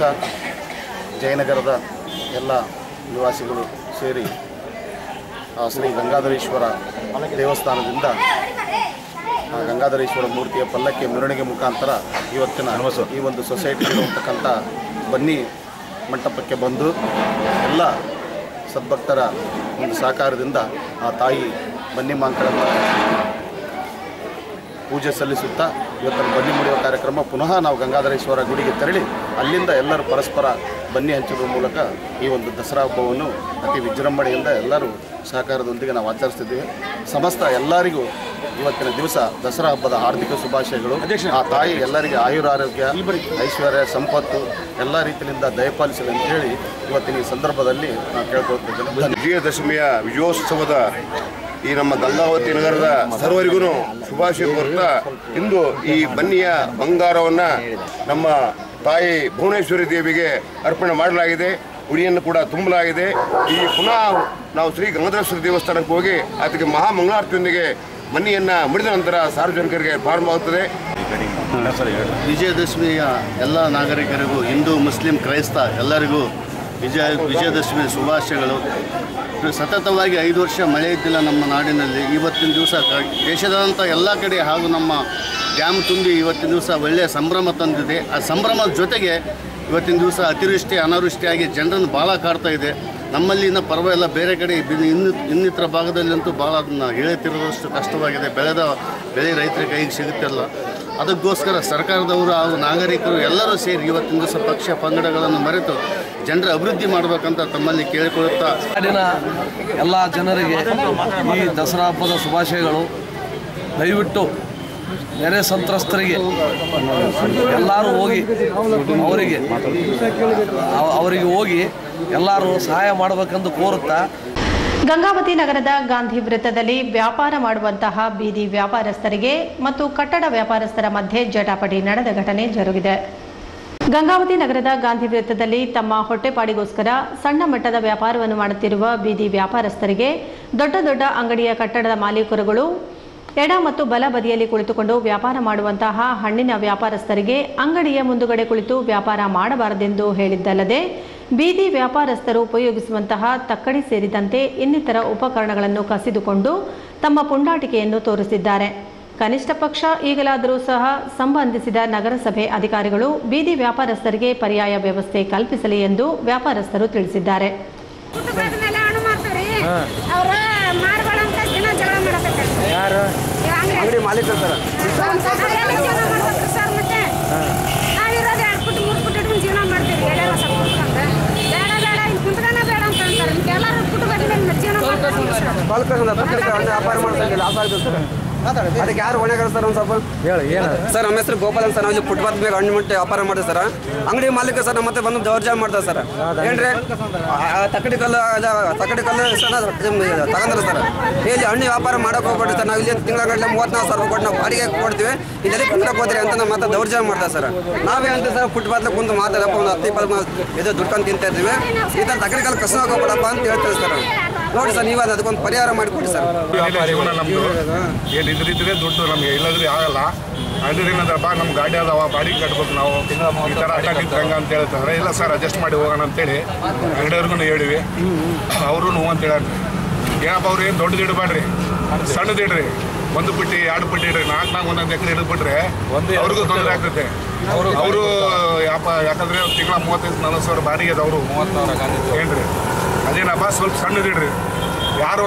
ಜಯನಗರದ ಎಲ್ಲ ನಿವಾಸಿಗಳು ಸೇರಿ ಆ ಶ್ರೀ ಗಂಗಾಧರೇಶ್ವರ ದೇವಸ್ಥಾನದಿಂದ ಆ ಗಂಗಾಧರೇಶ್ವರ ಮೂರ್ತಿಯ ಪಲ್ಲಕ್ಕಿ ಮೆರವಣಿಗೆ ಮುಖಾಂತರ ಇವತ್ತಿನ ಈ ಒಂದು ಸೊಸೈಟಿ ಇರತಕ್ಕಂಥ ಬನ್ನಿ ಮಂಟಪಕ್ಕೆ ಬಂದು ಎಲ್ಲ ಸದ್ಭಕ್ತರ ಒಂದು ಸಹಕಾರದಿಂದ ಆ ತಾಯಿ ಬನ್ನಿ ಮಾಂಕಳನ್ನು ಪೂಜೆ ಸಲ್ಲಿಸುತ್ತಾ ಇವತ್ತಿನ ಬನ್ನಿ ಮುಡಿಯುವ ಕಾರ್ಯಕ್ರಮ ಪುನಃ ನಾವು ಗಂಗಾಧರೇಶ್ವರ ಗುಡಿಗೆ ತೆರಳಿ ಅಲ್ಲಿಂದ ಎಲ್ಲರೂ ಪರಸ್ಪರ ಬನ್ನಿ ಹಂಚುವ ಮೂಲಕ ಈ ಒಂದು ದಸರಾ ಹಬ್ಬವನ್ನು ಅತಿ ವಿಜೃಂಭಣೆಯಿಂದ ಎಲ್ಲರೂ ಸಹಕಾರದೊಂದಿಗೆ ನಾವು ಆಚರಿಸ್ತಿದ್ದೀವಿ ಸಮಸ್ತ ಎಲ್ಲರಿಗೂ ಇವತ್ತಿನ ದಿವಸ ದಸರಾ ಹಬ್ಬದ ಹಾರ್ದಿಕ ಶುಭಾಶಯಗಳು ಆ ತಾಯಿ ಎಲ್ಲರಿಗೆ ಆಯುರಾರೋಗ್ಯ ಐಶ್ವರ್ಯ ಸಂಪತ್ತು ಎಲ್ಲ ರೀತಿಯಿಂದ ದಯಪಾಲಿಸಲಿ ಅಂತ ಹೇಳಿ ಇವತ್ತಿನ ಈ ಸಂದರ್ಭದಲ್ಲಿ ನಾನು ಕೇಳ್ಕೊಳ್ತಿದ್ದೇನೆ ವಿಜಯದಶಮಿಯ ವಿಜಯೋತ್ಸವದ ಈ ನಮ್ಮ ಗಂಗಾವತಿ ನಗರದ ಸರ್ವರಿಗೂ ಶುಭಾಶಯ ಕೋರ್ತಾ ಇಂದು ಈ ಬನ್ನಿಯ ಬಂಗಾರವನ್ನು ನಮ್ಮ ತಾಯಿ ಭುವನೇಶ್ವರಿ ದೇವಿಗೆ ಅರ್ಪಣೆ ಮಾಡಲಾಗಿದೆ ಉಡಿಯನ್ನು ಕೂಡ ತುಂಬಲಾಗಿದೆ ಈ ಪುನಃ ನಾವು ಶ್ರೀ ಗಂಗಾಧರೇಶ್ವರ ದೇವಸ್ಥಾನಕ್ಕೆ ಹೋಗಿ ಅದಕ್ಕೆ ಮಹಾಮಂಗಳಾರತಿಯೊಂದಿಗೆ ಮನೆಯನ್ನು ಮುಡಿದ ನಂತರ ಸಾರ್ವಜನಿಕರಿಗೆ ಪ್ರಾರಂಭವಾಗುತ್ತದೆ ವಿಜಯದಶಮಿಯ ಎಲ್ಲ ನಾಗರಿಕರಿಗೂ ಹಿಂದೂ ಮುಸ್ಲಿಂ ಕ್ರೈಸ್ತ ಎಲ್ಲರಿಗೂ ವಿಜಯ ವಿಜಯದಶಮಿ ಶುಭಾಶಯಗಳು ಸತತವಾಗಿ ಐದು ವರ್ಷ ಮಳೆ ಇದ್ದಿಲ್ಲ ನಮ್ಮ ನಾಡಿನಲ್ಲಿ ಇವತ್ತಿನ ದಿವಸ ಕ- ದೇಶದಾದ್ಯಂತ ಎಲ್ಲ ಕಡೆ ಹಾಗೂ ನಮ್ಮ ಡ್ಯಾಮ್ ತುಂಬಿ ಇವತ್ತಿನ ದಿವಸ ಒಳ್ಳೆಯ ಸಂಭ್ರಮ ತಂದಿದೆ ಆ ಸಂಭ್ರಮದ ಜೊತೆಗೆ ಇವತ್ತಿನ ದಿವಸ ಅತಿವೃಷ್ಟಿ ಅನಾವೃಷ್ಟಿಯಾಗಿ ಜನರನ್ನು ಭಾಳ ಕಾಡ್ತಾ ಇದೆ ನಮ್ಮಲ್ಲಿ ಇನ್ನು ಪರವಾಗಿಲ್ಲ ಬೇರೆ ಕಡೆ ಬಿ- ಇನ್ನು ಇನ್ನಿತರ ಭಾಗದಲ್ಲಂತೂ ಭಾಳ ಅದನ್ನು ಹೇಳುತ್ತಿರೋದಷ್ಟು ಕಷ್ಟವಾಗಿದೆ ಬೆಳೆದ ಬೆಳೆ ರೈತರ ಕೈಗೆ ಸಿಗುತ್ತಿಲ್ಲ ಅದಕ್ಕೋಸ್ಕರ ಸರ್ಕಾರದವರು ಹಾಗೂ ನಾಗರಿಕರು ಎಲ್ಲರೂ ಸೇರಿ ಇವತ್ತಿನ ದಿವಸ ಪಕ್ಷ ಪಂಗಡಗಳನ್ನು ಮರೆತು ಜನರ ಅಭಿವೃದ್ಧಿ ಮಾಡಬೇಕಂತ ತಮ್ಮಲ್ಲಿ ಕೇಳಿಕೊಳ್ಳುತ್ತಾ ನಾಡಿನ ಎಲ್ಲ ಜನರಿಗೆ ಈ ದಸರಾ ಹಬ್ಬದ ಶುಭಾಶಯಗಳು ದಯವಿಟ್ಟು ನೆರೆ ಸಂತ್ರಸ್ತರಿಗೆ ಎಲ್ಲರೂ ಹೋಗಿ ಅವರಿಗೆ ಅವ- ಅವರಿಗೆ ಹೋಗಿ ಎಲ್ಲರೂ ಸಹಾಯ ಮಾಡಬೇಕೆಂದು ಕೋರುತ್ತಾ ಗಂಗಾವತಿ ನಗರದ ಗಾಂಧಿ ವೃತ್ತದಲ್ಲಿ ವ್ಯಾಪಾರ ಮಾಡುವಂತಹ ಬೀದಿ ವ್ಯಾಪಾರಸ್ಥರಿಗೆ ಮತ್ತು ಕಟ್ಟಡ ವ್ಯಾಪಾರಸ್ಥರ ಮಧ್ಯೆ ಜಟಾಪಟಿ ನಡೆದ ಘಟನೆ ಜರುಗಿದೆ ಗಂಗಾವತಿ ನಗರದ ಗಾಂಧಿ ವೃತ್ತದಲ್ಲಿ ತಮ್ಮ ಹೊಟ್ಟೆಪಾಡಿಗೋಸ್ಕರ ಸಣ್ಣ ಮಟ್ಟದ ವ್ಯಾಪಾರವನ್ನು ಮಾಡುತ್ತಿರುವ ಬೀದಿ ವ್ಯಾಪಾರಸ್ಥರಿಗೆ ದೊಡ್ಡ ದೊಡ್ಡ ಅಂಗಡಿಯ ಕಟ್ಟಡದ ಮಾಲೀಕರುಗಳು ಎಡ ಮತ್ತು ಬಲ ಬದಿಯಲ್ಲಿ ಕುಳಿತುಕೊಂಡು ವ್ಯಾಪಾರ ಮಾಡುವಂತಹ ಹಣ್ಣಿನ ವ್ಯಾಪಾರಸ್ಥರಿಗೆ ಅಂಗಡಿಯ ಮುಂದುಗಡೆ ಕುಳಿತು ವ್ಯಾಪಾರ ಮಾಡಬಾರದೆಂದು ಹೇಳಿದ್ದಲ್ಲದೆ ಬೀದಿ ವ್ಯಾಪಾರಸ್ಥರು ಉಪಯೋಗಿಸುವಂತಹ ತಕ್ಕಡಿ ಸೇರಿದಂತೆ ಇನ್ನಿತರ ಉಪಕರಣಗಳನ್ನು ಕಸಿದುಕೊಂಡು ತಮ್ಮ ಪುಂಡಾಟಿಕೆಯನ್ನು ತೋರಿಸಿದ್ದಾರೆ ಕನಿಷ್ಠ ಪಕ್ಷ ಈಗಲಾದರೂ ಸಹ ಸಂಬಂಧಿಸಿದ ನಗರಸಭೆ ಅಧಿಕಾರಿಗಳು ಬೀದಿ ವ್ಯಾಪಾರಸ್ಥರಿಗೆ ಪರ್ಯಾಯ ವ್ಯವಸ್ಥೆ ಕಲ್ಪಿಸಲಿ ಎಂದು ವ್ಯಾಪಾರಸ್ಥರು ತಿಳಿಸಿದ್ದಾರೆ ಮೇಲೆ ಹಣ್ಣು ಮಾರ್ತಾರೆ ಅವ್ರ ಮಾರ್ಬೇಡ ಅಂತ ದಿನ ಜಗಳ ಮಾಡಕತ್ತಾರೆ ಯಾರು ಅಂಗಡಿ ಮಾಲೀಕರು ಸರ್ ಸರ್ ಮತ್ತೆ ನಾವಿರೋದು ಎರಡು ಫುಟ್ ಮೂರು ಫುಟ್ ಇಟ್ಕೊಂಡು ಜೀವನ ಮಾಡ್ತೀವಿ ಎಳೆಲ್ಲ ಸ್ವಲ್ಪ ಕುತ್ಕೊಂಡ ಬೇಡ ಬೇಡ ಇಲ್ಲಿ ಕುಂತ್ಕನ ಬೇಡ ಅಂತ ಅಂತಾರೆ ನಿಮ್ಗೆ ಎಲ್ಲರೂ ಫುಟ್ ಗಟ್ಟಿ ಮೇಲೆ ಜೀವನ ಮಾಡ್ತಾರೆ ಬಾಲಕೃಷ್ಣ ತಕ್ಕಡಿಗೆ ಹಣ್ಣು ವ್ಯಾಪಾರ ಮಾಡ್ತಾರೆ ಲಾಸ್ ಆಗಿದೆ ಸರ್ ಅದಕ್ಕೆ ಯಾರು ಹೊಣೆ ಸರ್ ಒಂದು ಸ್ವಲ್ಪ ಹೇಳಿ ಏನು ಸರ್ ನಮ್ಮ ಹೆಸರು ಗೋಪಾಲ್ ಅಂತ ಸರ್ ನಾವು ಇಲ್ಲಿ ಫುಟ್ಪಾತ್ ಮೇಲೆ ಹಣ್ಣು ಮುಟ್ಟಿ ವ್ಯಾಪಾರ ಮಾಡ್ತೀವಿ ಸರ್ ಅಂಗಡಿ ಮಾಲೀಕ ಸರ್ ನಮ್ಮ ಮತ್ತೆ ಬಂದು ದೌರ್ಜನ್ಯ ಮಾಡ್ತಾರೆ ಸರ್ ಏನ್ರಿ ಆ ತಕ್ಕಡಿ ಕಲ್ಲು ಅದ ತಕ್ಕಡಿ ಕಲ್ಲು ಸರ್ ತಗೊಂಡ್ರೆ ಸರ್ ಇಲ್ಲಿ ಹಣ್ಣು ವ್ಯಾಪಾರ ಮಾಡಕ್ಕೆ ಹೋಗ್ಬೇಡ್ರಿ ಸರ್ ನಾವು ಇಲ್ಲಿ ತಿಂಗಳ ಗಂಟೆ ಮೂವತ್ನಾಲ್ಕು ಸಾವಿರ ಕೊಟ್ಟು ನಾವು ಬಾಡಿಗೆ ಕೊಡ್ತೀವಿ ಇಲ್ಲಿ ಕುಂದ್ರಕ್ಕೆ ಹೋದ್ರಿ ಅಂತ ನಮ್ಮ ಮತ್ತೆ ದೌರ್ಜನ್ಯ ಮಾಡ್ತಾರೆ ಸರ್ ನಾವೇ ಅಂತ ಸರ್ ಫುಟ್ಪಾತ್ ಕುಂತು ಮಾತಾಡಪ್ಪ ಒಂದು ಹತ್ತು ಇಪ್ಪತ್ತು ಮ- ಇದು ದುಡ್ಕೊಂಡು ತಿಂತಾ ಇರ್ತೀವಿ ಈ ಥರ ತಕ್ಕಡಿ ಕಲ್ಲು ಕಸ ಹೋಗ್ಬೇಡಪ್ಪ ಅಂತ ಹೇಳ್ತೀವಿ ಸರ್ ನೋಡಿ ಸರ್ ನೀವು ಅದಕ್ಕೊಂದು ಪರಿಹಾರ ಮಾಡಿಕೊಡಿ ಸರ್ ವ್ಯಾಪಾರ ಜೀವನ ನಮ್ದು ಏನು ಇದ್ರಿದ್ರೆ ದುಡ್ಡು ನಮಗೆ ಇಲ್ಲದ್ರೆ ಆಗಲ್ಲ ಅಂದ್ರೆ ಏನಂದ್ರಪ್ಪ ನಮ್ಮ ಗಾಡಿ ಅದಾವ ಬಾಡಿಗೆ ಕಟ್ಬೇಕು ನಾವು ಈ ಥರ ಅಡ್ಡ ನಿಂತ್ರಂಗ ಅಂತ ಹೇಳ್ತಾರೆ ಇಲ್ಲ ಸರ್ ಅಡ್ಜಸ್ಟ್ ಮಾಡಿ ಹೋಗೋಣ ಅಂತೇಳಿ ಅಂಗಡಿಯವ್ರಿಗೂ ಹೇಳಿವಿ ಅವರು ನೋವು ಅಂತ ಹೇಳಿ ಏನಪ್ಪ ಅವ್ರು ಏನು ದೊಡ್ಡದು ಇಡಬೇಡ್ರಿ ಸಣ್ಣದು ಇಡ್ರಿ ಒಂದು ಪುಟ್ಟಿ ಎರಡು ಪುಟ್ಟಿ ಇಡ್ರಿ ನಾಲ್ಕು ನಾಲ್ಕು ಒಂದೊಂದು ಎಕರೆ ಹಿಡಿದ್ಬಿಟ್ರೆ ಅವ್ರಿಗೂ ತೊಂದರೆ ಆಗ್ತೈತೆ ಅವರು ಯಾಪ ಯಾಕಂದ್ರೆ ತಿಂಗಳ ಮೂವತ್ತೈದು ನಲ್ವತ್ತು ಸಾವಿರ ಬಾಡಿಗೆ ಅದ ಅವರು ಏನ್ರಿ ಅದೇನಪ್ಪ ಸ್ವಲ್ಪ ಸಣ್ಣದಿಡ್ರಿ ಯಾರು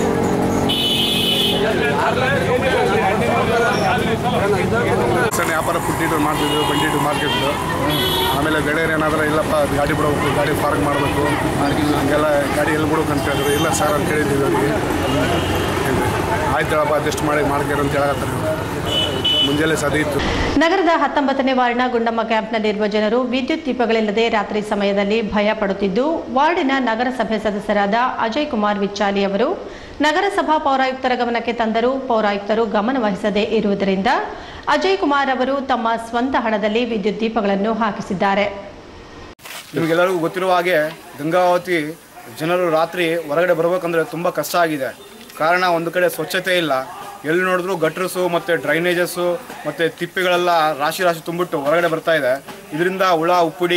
ಸಣ್ಣ ವ್ಯಾಪಾರ ಪುಟ್ಟಿಟ್ಟು ಮಾಡ್ತಿದ್ರು ಬಂಡಿಟ್ಟು ಮಾರ್ಕೆಟ್ದು ಆಮೇಲೆ ಗೆಳೆಯರು ಏನಾದ್ರೆ ಇಲ್ಲಪ್ಪ ಗಾಡಿ ಬಿಡಬೇಕು ಗಾಡಿ ಪಾರ್ಕ್ ಮಾಡಬೇಕು ಹಂಗೆಲ್ಲ ಗಾಡಿ ಎಲ್ಲಿ ಬಿಡ್ಬೇಕು ಅಂತ ಹೇಳಿದ್ರು ಇಲ್ಲ ಸರ್ ಅಂತ ಹೇಳಿದ್ದೀವಿ ಅವ್ರಿಗೆ ಏನ್ರಿ ಆಯ್ತು ಹೇಳಪ್ಪ ಅಡ್ಜಸ್ಟ್ ಮಾಡಿ ಮಾಡ್ಕೇರಿ ಅಂತ ಹೇಳಕತ್ತಾರೆ ಮುಂಜಾನೆ ಸದಿ ಇತ್ತು ನಗರದ ಹತ್ತೊಂಬತ್ತನೇ ವಾರ್ಡ್ನ ಗುಂಡಮ್ಮ ಕ್ಯಾಂಪ್ನಲ್ಲಿರುವ ಜನರು ವಿದ್ಯುತ್ ದೀಪಗಳಿಲ್ಲದೆ ರಾತ್ರಿ ಸಮಯದಲ್ಲಿ ಭಯ ಪಡುತ್ತಿದ್ದು ವಾರ್ಡಿನ ನಗರಸಭೆ ಸದಸ್ಯರಾದ ಅಜಯ್ ಕುಮಾರ್ ವಿಚ್ಚಾಲಿ ಅವರು ನಗರಸಭಾ ಪೌರಾಯುಕ್ತರ ಗಮನಕ್ಕೆ ತಂದರೂ ಪೌರಾಯುಕ್ತರು ಗಮನ ವಹಿಸದೇ ಇರುವುದರಿಂದ ಅಜಯ್ ಕುಮಾರ್ ಅವರು ತಮ್ಮ ಸ್ವಂತ ಹಣದಲ್ಲಿ ವಿದ್ಯುತ್ ದೀಪಗಳನ್ನು ಹಾಕಿಸಿದ್ದಾರೆ ನಿಮಗೆಲ್ಲರಿಗೂ ಗೊತ್ತಿರುವ ಹಾಗೆ ಗಂಗಾವತಿ ಜನರು ರಾತ್ರಿ ಹೊರಗಡೆ ಬರಬೇಕಂದ್ರೆ ತುಂಬ ಕಷ್ಟ ಆಗಿದೆ ಕಾರಣ ಒಂದು ಕಡೆ ಸ್ವಚ್ಛತೆ ಇಲ್ಲ ಎಲ್ಲಿ ನೋಡಿದ್ರು ಗಟ್ರಸು ಮತ್ತು ಡ್ರೈನೇಜಸ್ಸು ಮತ್ತು ತಿಪ್ಪೆಗಳೆಲ್ಲ ರಾಶಿ ರಾಶಿ ತುಂಬಿಟ್ಟು ಹೊರಗಡೆ ಬರ್ತಾ ಇದೆ ಇದರಿಂದ ಹುಳ ಉಪ್ಪುಡಿ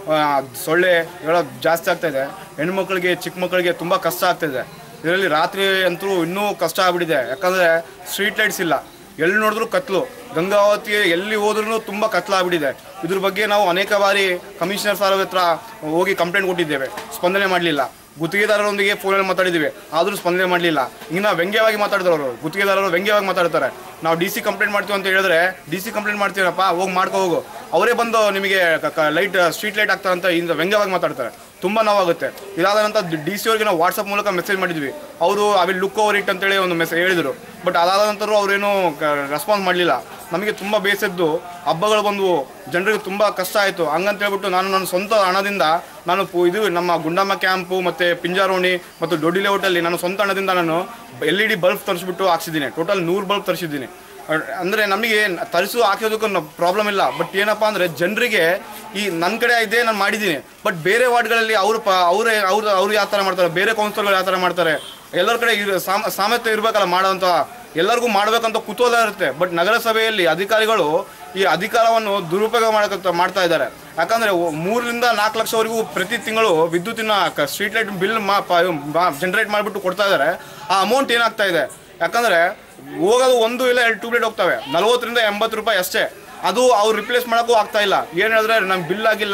ಆ, ಸೊಳ್ಳೆ ಇವೆಲ್ಲ ಜಾಸ್ತಿ ಆಗ್ತಾ ಇದೆ ಹೆಣ್ಮಕ್ಳಿಗೆ ಚಿಕ್ಕ ಮಕ್ಕಳಿಗೆ ತುಂಬ ಕಷ್ಟ ಆಗ್ತಾಯಿದೆ ಇದರಲ್ಲಿ ರಾತ್ರಿ ಅಂತೂ ಇನ್ನೂ ಕಷ್ಟ ಆಗ್ಬಿಟ್ಟಿದೆ ಯಾಕಂದರೆ ಸ್ಟ್ರೀಟ್ ಲೈಟ್ಸ್ ಇಲ್ಲ ಎಲ್ಲಿ ನೋಡಿದ್ರು ಕತ್ಲು ಗಂಗಾವತಿ ಎಲ್ಲಿ ಹೋದ್ರೂ ತುಂಬ ಕತ್ಲಾಗ್ಬಿಟ್ಟಿದೆ ಇದ್ರ ಬಗ್ಗೆ ನಾವು ಅನೇಕ ಬಾರಿ ಕಮಿಷನರ್ ಸಾರ್ ಹತ್ರ ಹೋಗಿ ಕಂಪ್ಲೇಂಟ್ ಕೊಟ್ಟಿದ್ದೇವೆ ಸ್ಪಂದನೆ ಮಾಡಲಿಲ್ಲ ಗುತ್ತಿಗೆದಾರರೊಂದಿಗೆ ಫೋನಲ್ಲಿ ಮಾತಾಡಿದ್ದೀವಿ ಆದರೂ ಸ್ಪಂದನೆ ಮಾಡಲಿಲ್ಲ ಇನ್ನು ವ್ಯಂಗ್ಯವಾಗಿ ಮಾತಾಡಿದ್ರು ಅವರು ಗುತ್ತಿಗೆದಾರರು ವ್ಯಂಗ್ಯವಾಗಿ ಮಾತಾಡ್ತಾರೆ ನಾವು ಡಿ ಸಿ ಕಂಪ್ಲೇಂಟ್ ಮಾಡ್ತೀವಿ ಅಂತ ಹೇಳಿದ್ರೆ ಡಿ ಸಿ ಕಂಪ್ಲೇಂಟ್ ಮಾಡ್ತೀವಪ್ಪ ಹೋಗಿ ಮಾಡ್ಕೊ ಹೋಗು ಅವರೇ ಬಂದು ನಿಮಗೆ ಲೈಟ್ ಸ್ಟ್ರೀಟ್ ಲೈಟ್ ಆಗ್ತಾರೆ ಅಂತ ಇಂದ ವ್ಯಂಗ್ಯವಾಗಿ ಮಾತಾಡ್ತಾರೆ ತುಂಬ ನೋವಾಗುತ್ತೆ ಇದಾದ ನಂತರ ಡಿ ಸಿ ಅವ್ರಿಗೆ ನಾವು ವಾಟ್ಸಪ್ ಮೂಲಕ ಮೆಸೇಜ್ ಮಾಡಿದ್ವಿ ಅವರು ಅವಿ ಲುಕ್ ಓವರ್ ಇಟ್ ಅಂತೇಳಿ ಒಂದು ಮೆಸೇಜ್ ಹೇಳಿದರು ಬಟ್ ಅದಾದ ನಂತರ ಅವರೇನು ರೆಸ್ಪಾನ್ಸ್ ಮಾಡಲಿಲ್ಲ ನಮಗೆ ತುಂಬ ಬೇಸದ್ದು ಹಬ್ಬಗಳು ಬಂದವು ಜನರಿಗೆ ತುಂಬ ಕಷ್ಟ ಆಯಿತು ಹಂಗಂತ ಹೇಳ್ಬಿಟ್ಟು ನಾನು ನನ್ನ ಸ್ವಂತ ಹಣದಿಂದ ನಾನು ಪು- ಇದು ನಮ್ಮ ಗುಂಡಮ್ಮ ಕ್ಯಾಂಪು ಮತ್ತು ಪಿಂಜಾರೋಣಿ ಮತ್ತು ದೊಡ್ಡಿ ಲೇಔಟಲ್ಲಿ ನಾನು ಸ್ವಂತ ಹಣದಿಂದ ನಾನು ಎಲ್ ಇ ಡಿ ಬಲ್ಬ್ ತರಿಸ್ಬಿಟ್ಟು ಹಾಕ್ಸಿದ್ದೀನಿ ಟೋಟಲ್ ನೂರು ಬಲ್ಬ್ ತರಿಸಿದ್ದೀನಿ ಅಂದರೆ ನಮಗೆ ತರಿಸು ಹಾಕೋದಕ್ಕೂ ಪ್ರಾಬ್ಲಮ್ ಇಲ್ಲ ಬಟ್ ಏನಪ್ಪ ಅಂದರೆ ಜನರಿಗೆ ಈ ನನ್ನ ಕಡೆ ಇದೆ ನಾನು ಮಾಡಿದ್ದೀನಿ ಬಟ್ ಬೇರೆ ವಾರ್ಡ್ಗಳಲ್ಲಿ ಅವರು ಪ ಅವರೇ ಅವ್ರು ಅವ್ರು ಯಾವ ಥರ ಮಾಡ್ತಾರೆ ಬೇರೆ ಕೌನ್ಸಿಲರ್ಗಳು ಯಾವ ಥರ ಮಾಡ್ತಾರೆ ಎಲ್ಲರ ಕಡೆ ಇರ ಸಾಮ ಸಾಮರ್ಥ್ಯ ಇರಬೇಕಲ್ಲ ಮಾಡೋಂಥ ಎಲ್ಲರಿಗೂ ಮಾಡಬೇಕಂತ ಕುತೂಹಲ ಇರುತ್ತೆ ಬಟ್ ನಗರಸಭೆಯಲ್ಲಿ ಅಧಿಕಾರಿಗಳು ಈ ಅಧಿಕಾರವನ್ನು ದುರುಪಯೋಗ ಮಾಡಕ ಮಾಡ್ತಾ ಇದ್ದಾರೆ ಯಾಕಂದರೆ ಮೂರರಿಂದ ನಾಲ್ಕು ಲಕ್ಷವರೆಗೂ ಪ್ರತಿ ತಿಂಗಳು ವಿದ್ಯುತ್ತಿನ ಸ್ಟ್ರೀಟ್ ಲೈಟ್ ಬಿಲ್ ಮಾ ಜನರೇಟ್ ಮಾಡಿಬಿಟ್ಟು ಕೊಡ್ತಾ ಇದ್ದಾರೆ ಆ ಅಮೌಂಟ್ ಏನಾಗ್ತಾ ಇದೆ ಯಾಕಂದರೆ ಹೋಗೋದು ಒಂದು ಇಲ್ಲ ಎರಡು ಟ್ಯೂಬ್ಲೈಟ್ ಹೋಗ್ತವೆ ನಲ್ವತ್ತರಿಂದ ಎಂಬತ್ತು ರೂಪಾಯಿ ಅಷ್ಟೇ ಅದು ಅವ್ರು ರಿಪ್ಲೇಸ್ ಮಾಡೋಕ್ಕೂ ಆಗ್ತಾ ಇಲ್ಲ ಏನು ಹೇಳಿದ್ರೆ ನಮ್ಗೆ ಬಿಲ್ ಆಗಿಲ್ಲ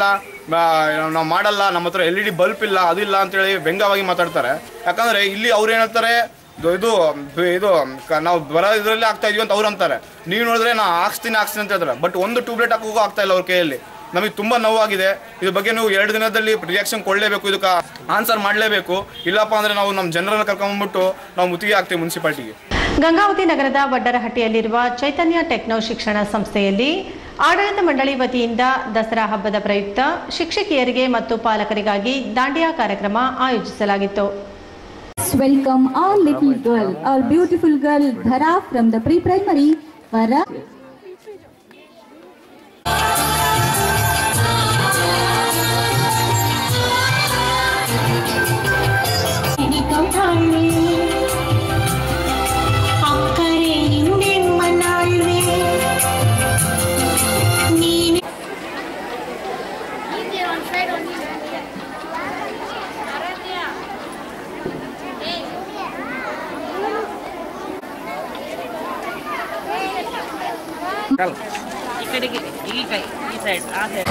ನಾವು ಮಾಡಲ್ಲ ನಮ್ಮ ಹತ್ರ ಎಲ್ ಇ ಡಿ ಬಲ್ಪ್ ಇಲ್ಲ ಅದಿಲ್ಲ ಅಂತೇಳಿ ವ್ಯಂಗ್ಯವಾಗಿ ಮಾತಾಡ್ತಾರೆ ಯಾಕಂದರೆ ಇಲ್ಲಿ ಅವ್ರು ಏನು ಹೇಳ್ತಾರೆ ಇದು ಇದು ಬ- ಇದು ಕ- ನಾವು ಬರೋ ಇದರಲ್ಲಿ ಆಗ್ತಾ ಇದೀವಿ ಅಂತ ಅವ್ರು ಅಂತಾರೆ ನೀವು ನೋಡಿದ್ರೆ ನಾ ಹಾಕ್ಸ್ತೀನಿ ಹಾಕ್ಸ್ತೀನಿ ಅಂತ ಹೇಳ್ತಾರೆ ಬಟ್ ಒಂದು ಟ್ಯೂಬ್ಲೈಟ್ ಹಾಕೋಕ್ಕೂ ಆಗ್ತಾ ಇಲ್ಲ ಅವ್ರ ಕೈಯಲ್ಲಿ ನಮಗೆ ತುಂಬ ನೋವಾಗಿದೆ ಇದ್ರ ಬಗ್ಗೆ ನೀವು ಎರಡು ದಿನದಲ್ಲಿ ರಿಯಾಕ್ಷನ್ ಕೊಡಲೇಬೇಕು ಇದಕ್ಕೆ ಆನ್ಸರ್ ಮಾಡಲೇಬೇಕು ಇಲ್ಲಪ್ಪ ಅಂದರೆ ನಾವು ನಮ್ಮ ಜನರನ್ನ ಕರ್ಕೊಂಡ್ಬಿಟ್ಟು ನಾವು ಮುತ್ತಿಗೆ ಹಾಕ್ತೀವಿ ಮುನ್ಸಿಪಾಲ್ಟಿಗೆ ಗಂಗಾವತಿ ನಗರದ ವಡ್ಡರಹಟ್ಟಿಯಲ್ಲಿರುವ ಚೈತನ್ಯ ಟೆಕ್ನೋ ಶಿಕ್ಷಣ ಸಂಸ್ಥೆಯಲ್ಲಿ ಆಡಳಿತ ಮಂಡಳಿ ವತಿಯಿಂದ ದಸರಾ ಹಬ್ಬದ ಪ್ರಯುಕ್ತ ಶಿಕ್ಷಕಿಯರಿಗೆ ಮತ್ತು ಪಾಲಕರಿಗಾಗಿ ದಾಂಡಿಯಾ ಕಾರ್ಯಕ್ರಮ ಆಯೋಜಿಸಲಾಗಿತ್ತು Welcome our little girl, our beautiful girl Dhara from the pre-primary Vara. ಅಕ್ಕರೆ ಹಿಂದೆಮ್ಮನಾಳ್ವೆ ನೀನೆ ಈ ಕಡೆಗೆ ಈ ಕೈ ಈ ಸೈಡ್ ಆ ಸೈಡ್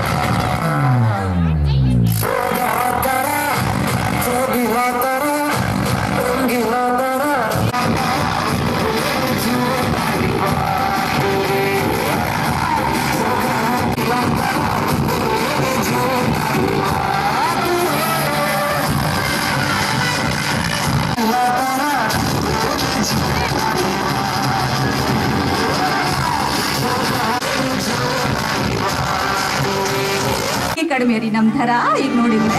ಕಡಿಮೆ ರೀ ನಮ್ ಥರ ಈಗ ನೋಡಿದ್ರೆ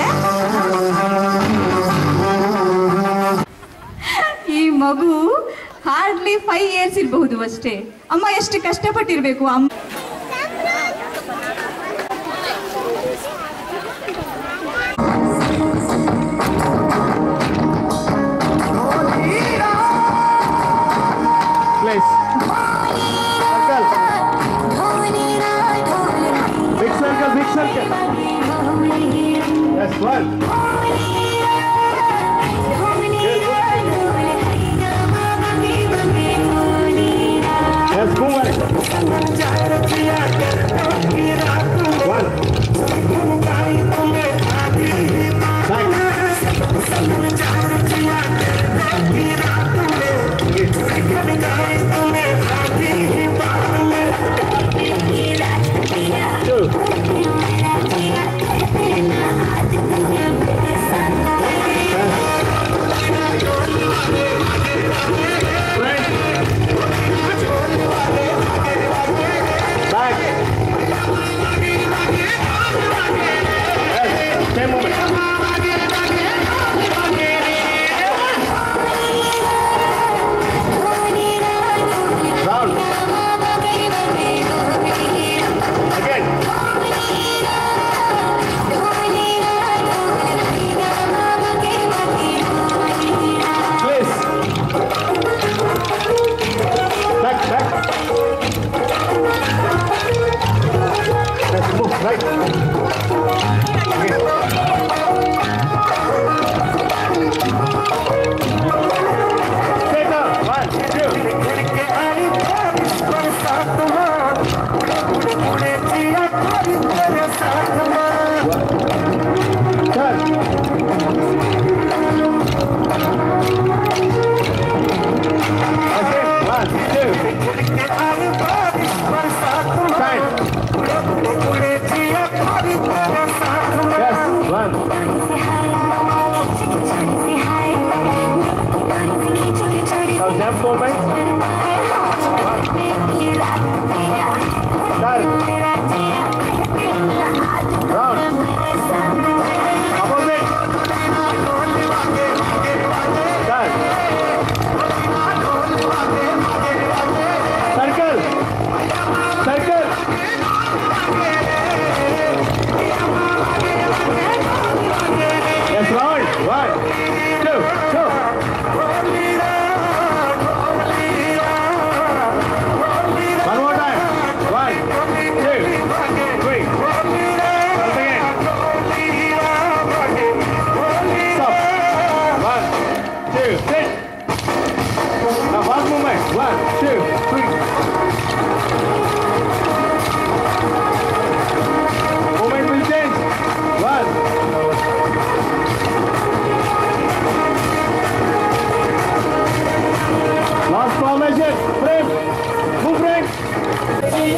ಈ ಮಗು ಹಾರ್ಡ್ಲಿ ಫೈವ್ ಇಯರ್ಸ್ ಇರಬಹುದು ಅಷ್ಟೇ ಅಮ್ಮ ಎಷ್ಟು ಕಷ್ಟಪಟ್ಟಿರ್ಬೇಕು ಅಮ್ಮ Place. Circle. Big circle, big circle. Yes, one. Yes, move on. One. Please. Left movement. Turn. Round. Opposite. Turn. Circle. Circle. Yes, round. One, two, two. One more time. One, two, three. Once again. Stop. One, two, sit. Now fast movement. One, two, three. Movement will change. One. Last formation. Frame. Move frame.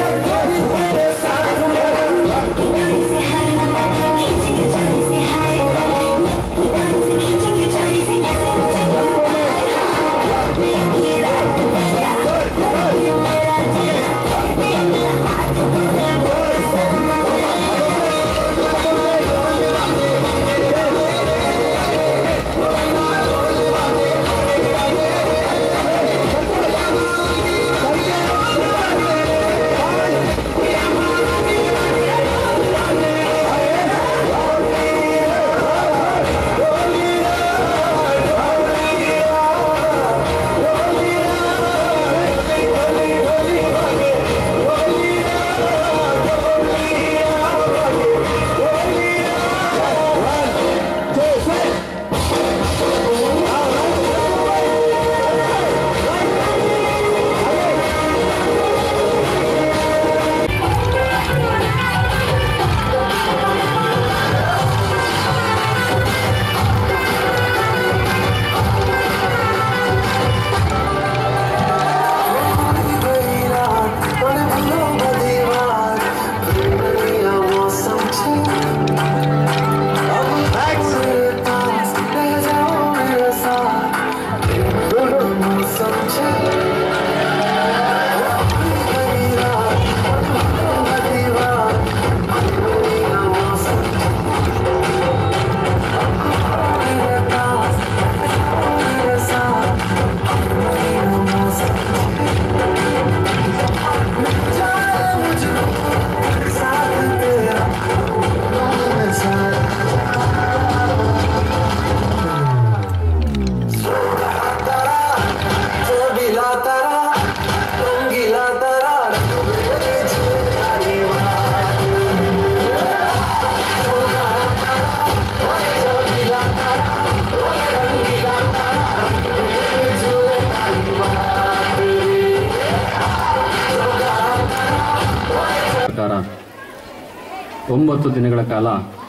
ಪ್ರಕಾರ ಒಂಬತ್ತು ದಿನಗಳ ಕಾಲ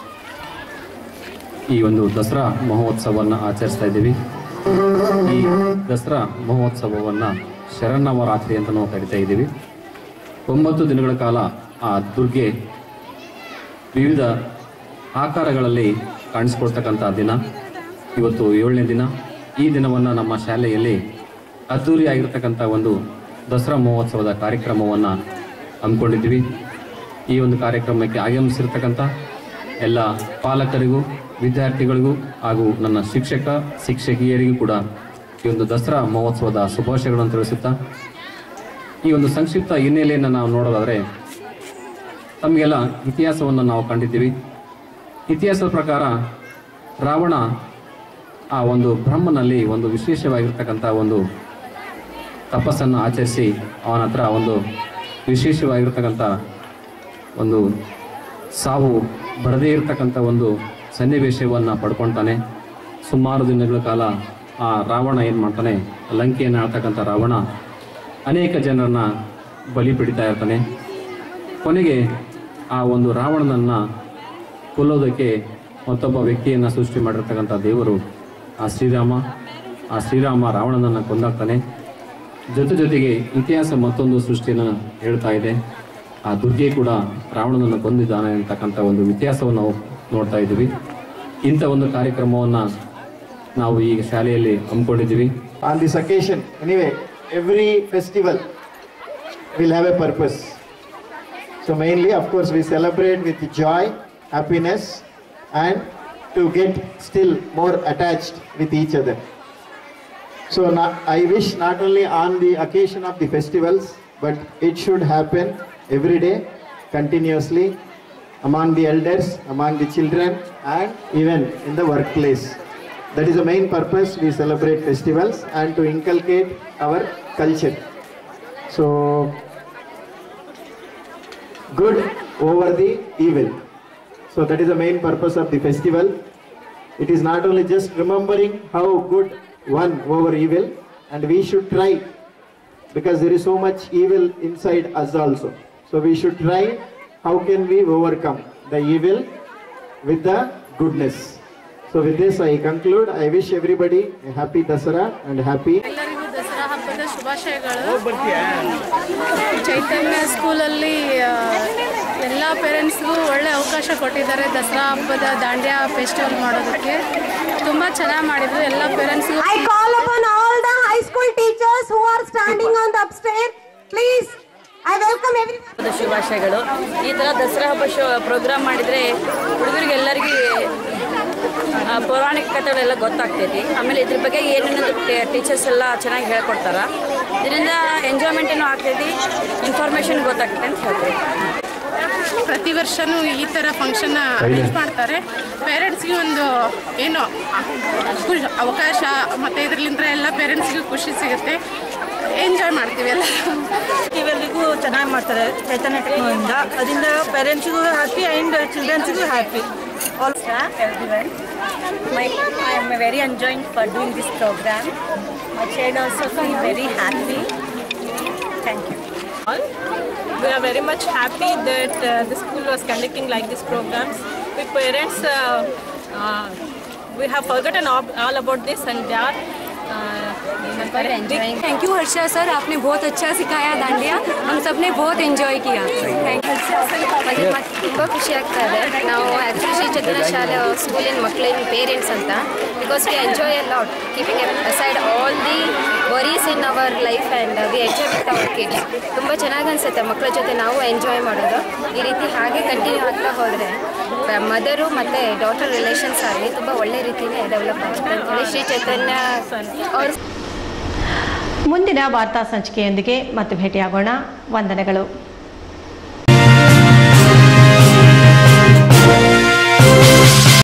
ಈ ಒಂದು ದಸರಾ ಮಹೋತ್ಸವವನ್ನು ಆಚರಿಸ್ತಾ ಇದ್ದೀವಿ ಈ ದಸರಾ ಮಹೋತ್ಸವವನ್ನು ಶರನ್ನವರಾತ್ರಿ ಅಂತ ನಾವು ಕರಿತಾ ಇದ್ದೀವಿ ಒಂಬತ್ತು ದಿನಗಳ ಕಾಲ ಆ ದುರ್ಗೆ ವಿವಿಧ ಆಕಾರಗಳಲ್ಲಿ ಕಾಣಿಸ್ಕೊಳ್ತಕ್ಕಂಥ ದಿನ ಇವತ್ತು ಏಳನೇ ದಿನ ಈ ದಿನವನ್ನು ನಮ್ಮ ಶಾಲೆಯಲ್ಲಿ ಅದ್ಧೂರಿಯಾಗಿರ್ತಕ್ಕಂಥ ಒಂದು ದಸರಾ ಮಹೋತ್ಸವದ ಕಾರ್ಯಕ್ರಮವನ್ನು ಹಮ್ಮಿಕೊಂಡಿದ್ವಿ ಈ ಒಂದು ಕಾರ್ಯಕ್ರಮಕ್ಕೆ ಆಗಮಿಸಿರ್ತಕ್ಕಂಥ ಎಲ್ಲ ಪಾಲಕರಿಗೂ ವಿದ್ಯಾರ್ಥಿಗಳಿಗೂ ಹಾಗೂ ನನ್ನ ಶಿಕ್ಷಕ ಶಿಕ್ಷಕಿಯರಿಗೂ ಕೂಡ ಈ ಒಂದು ದಸರಾ ಮಹೋತ್ಸವದ ಶುಭಾಶಯಗಳನ್ನು ತಿಳಿಸುತ್ತಾ ಈ ಒಂದು ಸಂಕ್ಷಿಪ್ತ ಹಿನ್ನೆಲೆಯನ್ನು ನಾವು ನೋಡೋದಾದರೆ ತಮಗೆಲ್ಲ ಇತಿಹಾಸವನ್ನು ನಾವು ಕಂಡಿದ್ದೀವಿ ಇತಿಹಾಸದ ಪ್ರಕಾರ ರಾವಣ ಆ ಒಂದು ಬ್ರಹ್ಮನಲ್ಲಿ ಒಂದು ವಿಶೇಷವಾಗಿರ್ತಕ್ಕಂಥ ಒಂದು ತಪಸ್ಸನ್ನು ಆಚರಿಸಿ ಅವನ ಹತ್ರ ಒಂದು ವಿಶೇಷವಾಗಿರ್ತಕ್ಕಂಥ ಒಂದು ಸಾವು ಬರದೇ ಇರತಕ್ಕಂಥ ಒಂದು ಸನ್ನಿವೇಶವನ್ನು ಪಡ್ಕೊಳ್ತಾನೆ ಸುಮಾರು ದಿನಗಳ ಕಾಲ ಆ ರಾವಣ ಏನು ಮಾಡ್ತಾನೆ ಲಂಕೆಯನ್ನು ಆಳ್ತಕ್ಕಂಥ ರಾವಣ ಅನೇಕ ಜನರನ್ನ ಬಲಿ ಪಡಿತಾ ಇರ್ತಾನೆ ಕೊನೆಗೆ ಆ ಒಂದು ರಾವಣನನ್ನು ಕೊಲ್ಲೋದಕ್ಕೆ ಮತ್ತೊಬ್ಬ ವ್ಯಕ್ತಿಯನ್ನು ಸೃಷ್ಟಿ ಮಾಡಿರ್ತಕ್ಕಂಥ ದೇವರು ಆ ಶ್ರೀರಾಮ ಆ ಶ್ರೀರಾಮ ರಾವಣನನ್ನು ಕೊಂದಾಗ್ತಾನೆ ಜೊತೆ ಜೊತೆಗೆ ಇತಿಹಾಸ ಮತ್ತೊಂದು ಸೃಷ್ಟಿಯನ್ನು ಹೇಳ್ತಾ ಇದೆ ಆ ದುರ್ಗೆ ಕೂಡ ರಾವಣನನ್ನು ಕೊಂದಿದ್ದಾನೆ ಅಂತಕ್ಕಂಥ ಒಂದು ಇತಿಹಾಸವನ್ನು ನಾವು ನೋಡ್ತಾ ಇದ್ದೀವಿ ಇಂಥ ಒಂದು ಕಾರ್ಯಕ್ರಮವನ್ನು ನಾವು ಈ ಶಾಲೆಯಲ್ಲಿ ಹಮ್ಮಿಕೊಂಡಿದ್ದೀವಿ On this occasion, anyway, every festival will have a purpose. So mainly, of course, we celebrate with joy, happiness, and to get still more attached with each other. So na- I wish not only on the occasion of the festivals, but it should happen every day, continuously, among the elders, among the children, and even in the workplace. That is the main purpose we celebrate festivals and to inculcate our culture. So, good over the evil. So that is the main purpose of the festival. It is not only just remembering how good one over evil, and we should try because there is so much evil inside us also. So we should try how can we overcome the evil with the goodness. So with this I conclude. I wish everybody a happy Dasara and happy ಎಲ್ಲರಿಗೂ ದಸರಾ ಹಬ್ಬದ ಶುಭಾಶಯಗಳು ಚೈತನ್ಯ ಸ್ಕೂಲಲ್ಲಿ ಆ, ಎಲ್ಲ ಪೇರೆಂಟ್ಸ್ಗೂ ಒಳ್ಳೆ ಅವಕಾಶ ಕೊಟ್ಟಿದ್ದಾರೆ ದಸರಾ ಹಬ್ಬದ ದಾಂಡ್ಯಾ ಫೆಸ್ಟಿವಲ್ ಮಾಡೋದಕ್ಕೆ ತುಂಬ ಚೆನ್ನಾಗಿ ಮಾಡಿದ್ರು ಎಲ್ಲ ಪೇರೆಂಟ್ಸ್ಗೂ I call upon all the high school teachers who are standing on the upstairs. Please, I welcome everyone. ಹಬ್ಬದ ಶುಭಾಶಯಗಳು ಈ ಥರ ದಸರಾ ಹಬ್ಬ ಶೋ ಪ್ರೋಗ್ರಾಮ್ ಮಾಡಿದರೆ ಹುಡುಗರಿಗೆ ಎಲ್ಲರಿಗೆ ಆ, ಪೌರಾಣಿಕ ಕಥೆಗಳೆಲ್ಲ ಗೊತ್ತಾಗ್ತೈತಿ ಆಮೇಲೆ ಇದ್ರ ಬಗ್ಗೆ ಏನೇನು ಟೀಚರ್ಸ್ ಎಲ್ಲ ಚೆನ್ನಾಗಿ ಹೇಳ್ಕೊಡ್ತಾರೆ ಇದರಿಂದ ಎಂಜಾಯ್ಮೆಂಟೇನು ಆಗ್ತೈತಿ ಇನ್ಫಾರ್ಮೇಷನ್ ಗೊತ್ತಾಗ್ತೈತೆ ಅಂತ ಹೇಳ್ತೀವಿ ಪ್ರತಿ ವರ್ಷನೂ ಈ ಥರ ಫಂಕ್ಷನ್ನ ಅರೇಂಜ್ ಮಾಡ್ತಾರೆ ಪೇರೆಂಟ್ಸ್ಗೆ ಒಂದು ಏನು ಖುಷಿ ಅವಕಾಶ ಮತ್ತು ಇದರಿಂದ ಎಲ್ಲ ಪೇರೆಂಟ್ಸ್ಗೂ ಖುಷಿ ಸಿಗುತ್ತೆ ಎಂಜಾಯ್ ಮಾಡ್ತೀವಿ ಎಲ್ಲ ಇವೆಲ್ಲರಿಗೂ ಚೆನ್ನಾಗಿ ಮಾಡ್ತಾರೆ ಚೈತನ್ಯ ಟೆಕ್ನೋಯಿಂದ ಅದರಿಂದ ಪೇರೆಂಟ್ಸಿಗೂ ಹ್ಯಾಪಿ ಆ್ಯಂಡ್ ಚಿಲ್ಡ್ರನ್ಸಿಗೂ happy all everyone. My, I am very enjoying for doing this program. My child also feel very happy. Thank you. We are very much happy that uh, the school was conducting like these programs. We parents, uh, uh, we have forgotten all, all about this and they are thank you Harsha sir आपने बहुत अच्छा सिखाया दांडिया हम सब ने बहुत enjoy किया thank ತುಂಬ ಖುಷಿ ಆಗ್ತಾ ಇದೆ ನಾವು ಆ್ಯಕ್ಚುಲಿ ಶ್ರೀ ಚೈತನ್ಯ ಶಾಲೆ ಸ್ಕೂಲಿನ ಮಕ್ಕಳಿನ ಪೇರೆಂಟ್ಸ್ ಅಂತ because we enjoy a lot keeping aside all the worries in our life and we enjoy with our kids ತುಂಬ ಚೆನ್ನಾಗಿ ಅನಿಸುತ್ತೆ ಮಕ್ಕಳ ಜೊತೆ ನಾವು ಎಂಜಾಯ್ ಮಾಡೋದು ಈ ರೀತಿ ಹಾಗೆ ಕಂಟಿನ್ಯೂ ಆಗ್ತಾ ಹೋದರೆ ಮದರು ಮತ್ತು ಡಾಟರ್ ರಿಲೇಷನ್ಸ್ ಆಗಲಿ ತುಂಬ ಒಳ್ಳೆ ರೀತಿಯೇ ಡೆವಲಪ್ ಆಗುತ್ತೆ ಅಂತೇಳಿ ಶ್ರೀ ಚೈತನ್ಯ ಅವ್ರ ಮುಂದಿನ ವಾರ್ತಾ ಸಂಚಿಕೆಯೊಂದಿಗೆ ಮತ್ತೆ ಭೇಟಿಯಾಗೋಣ ವಂದನೆಗಳು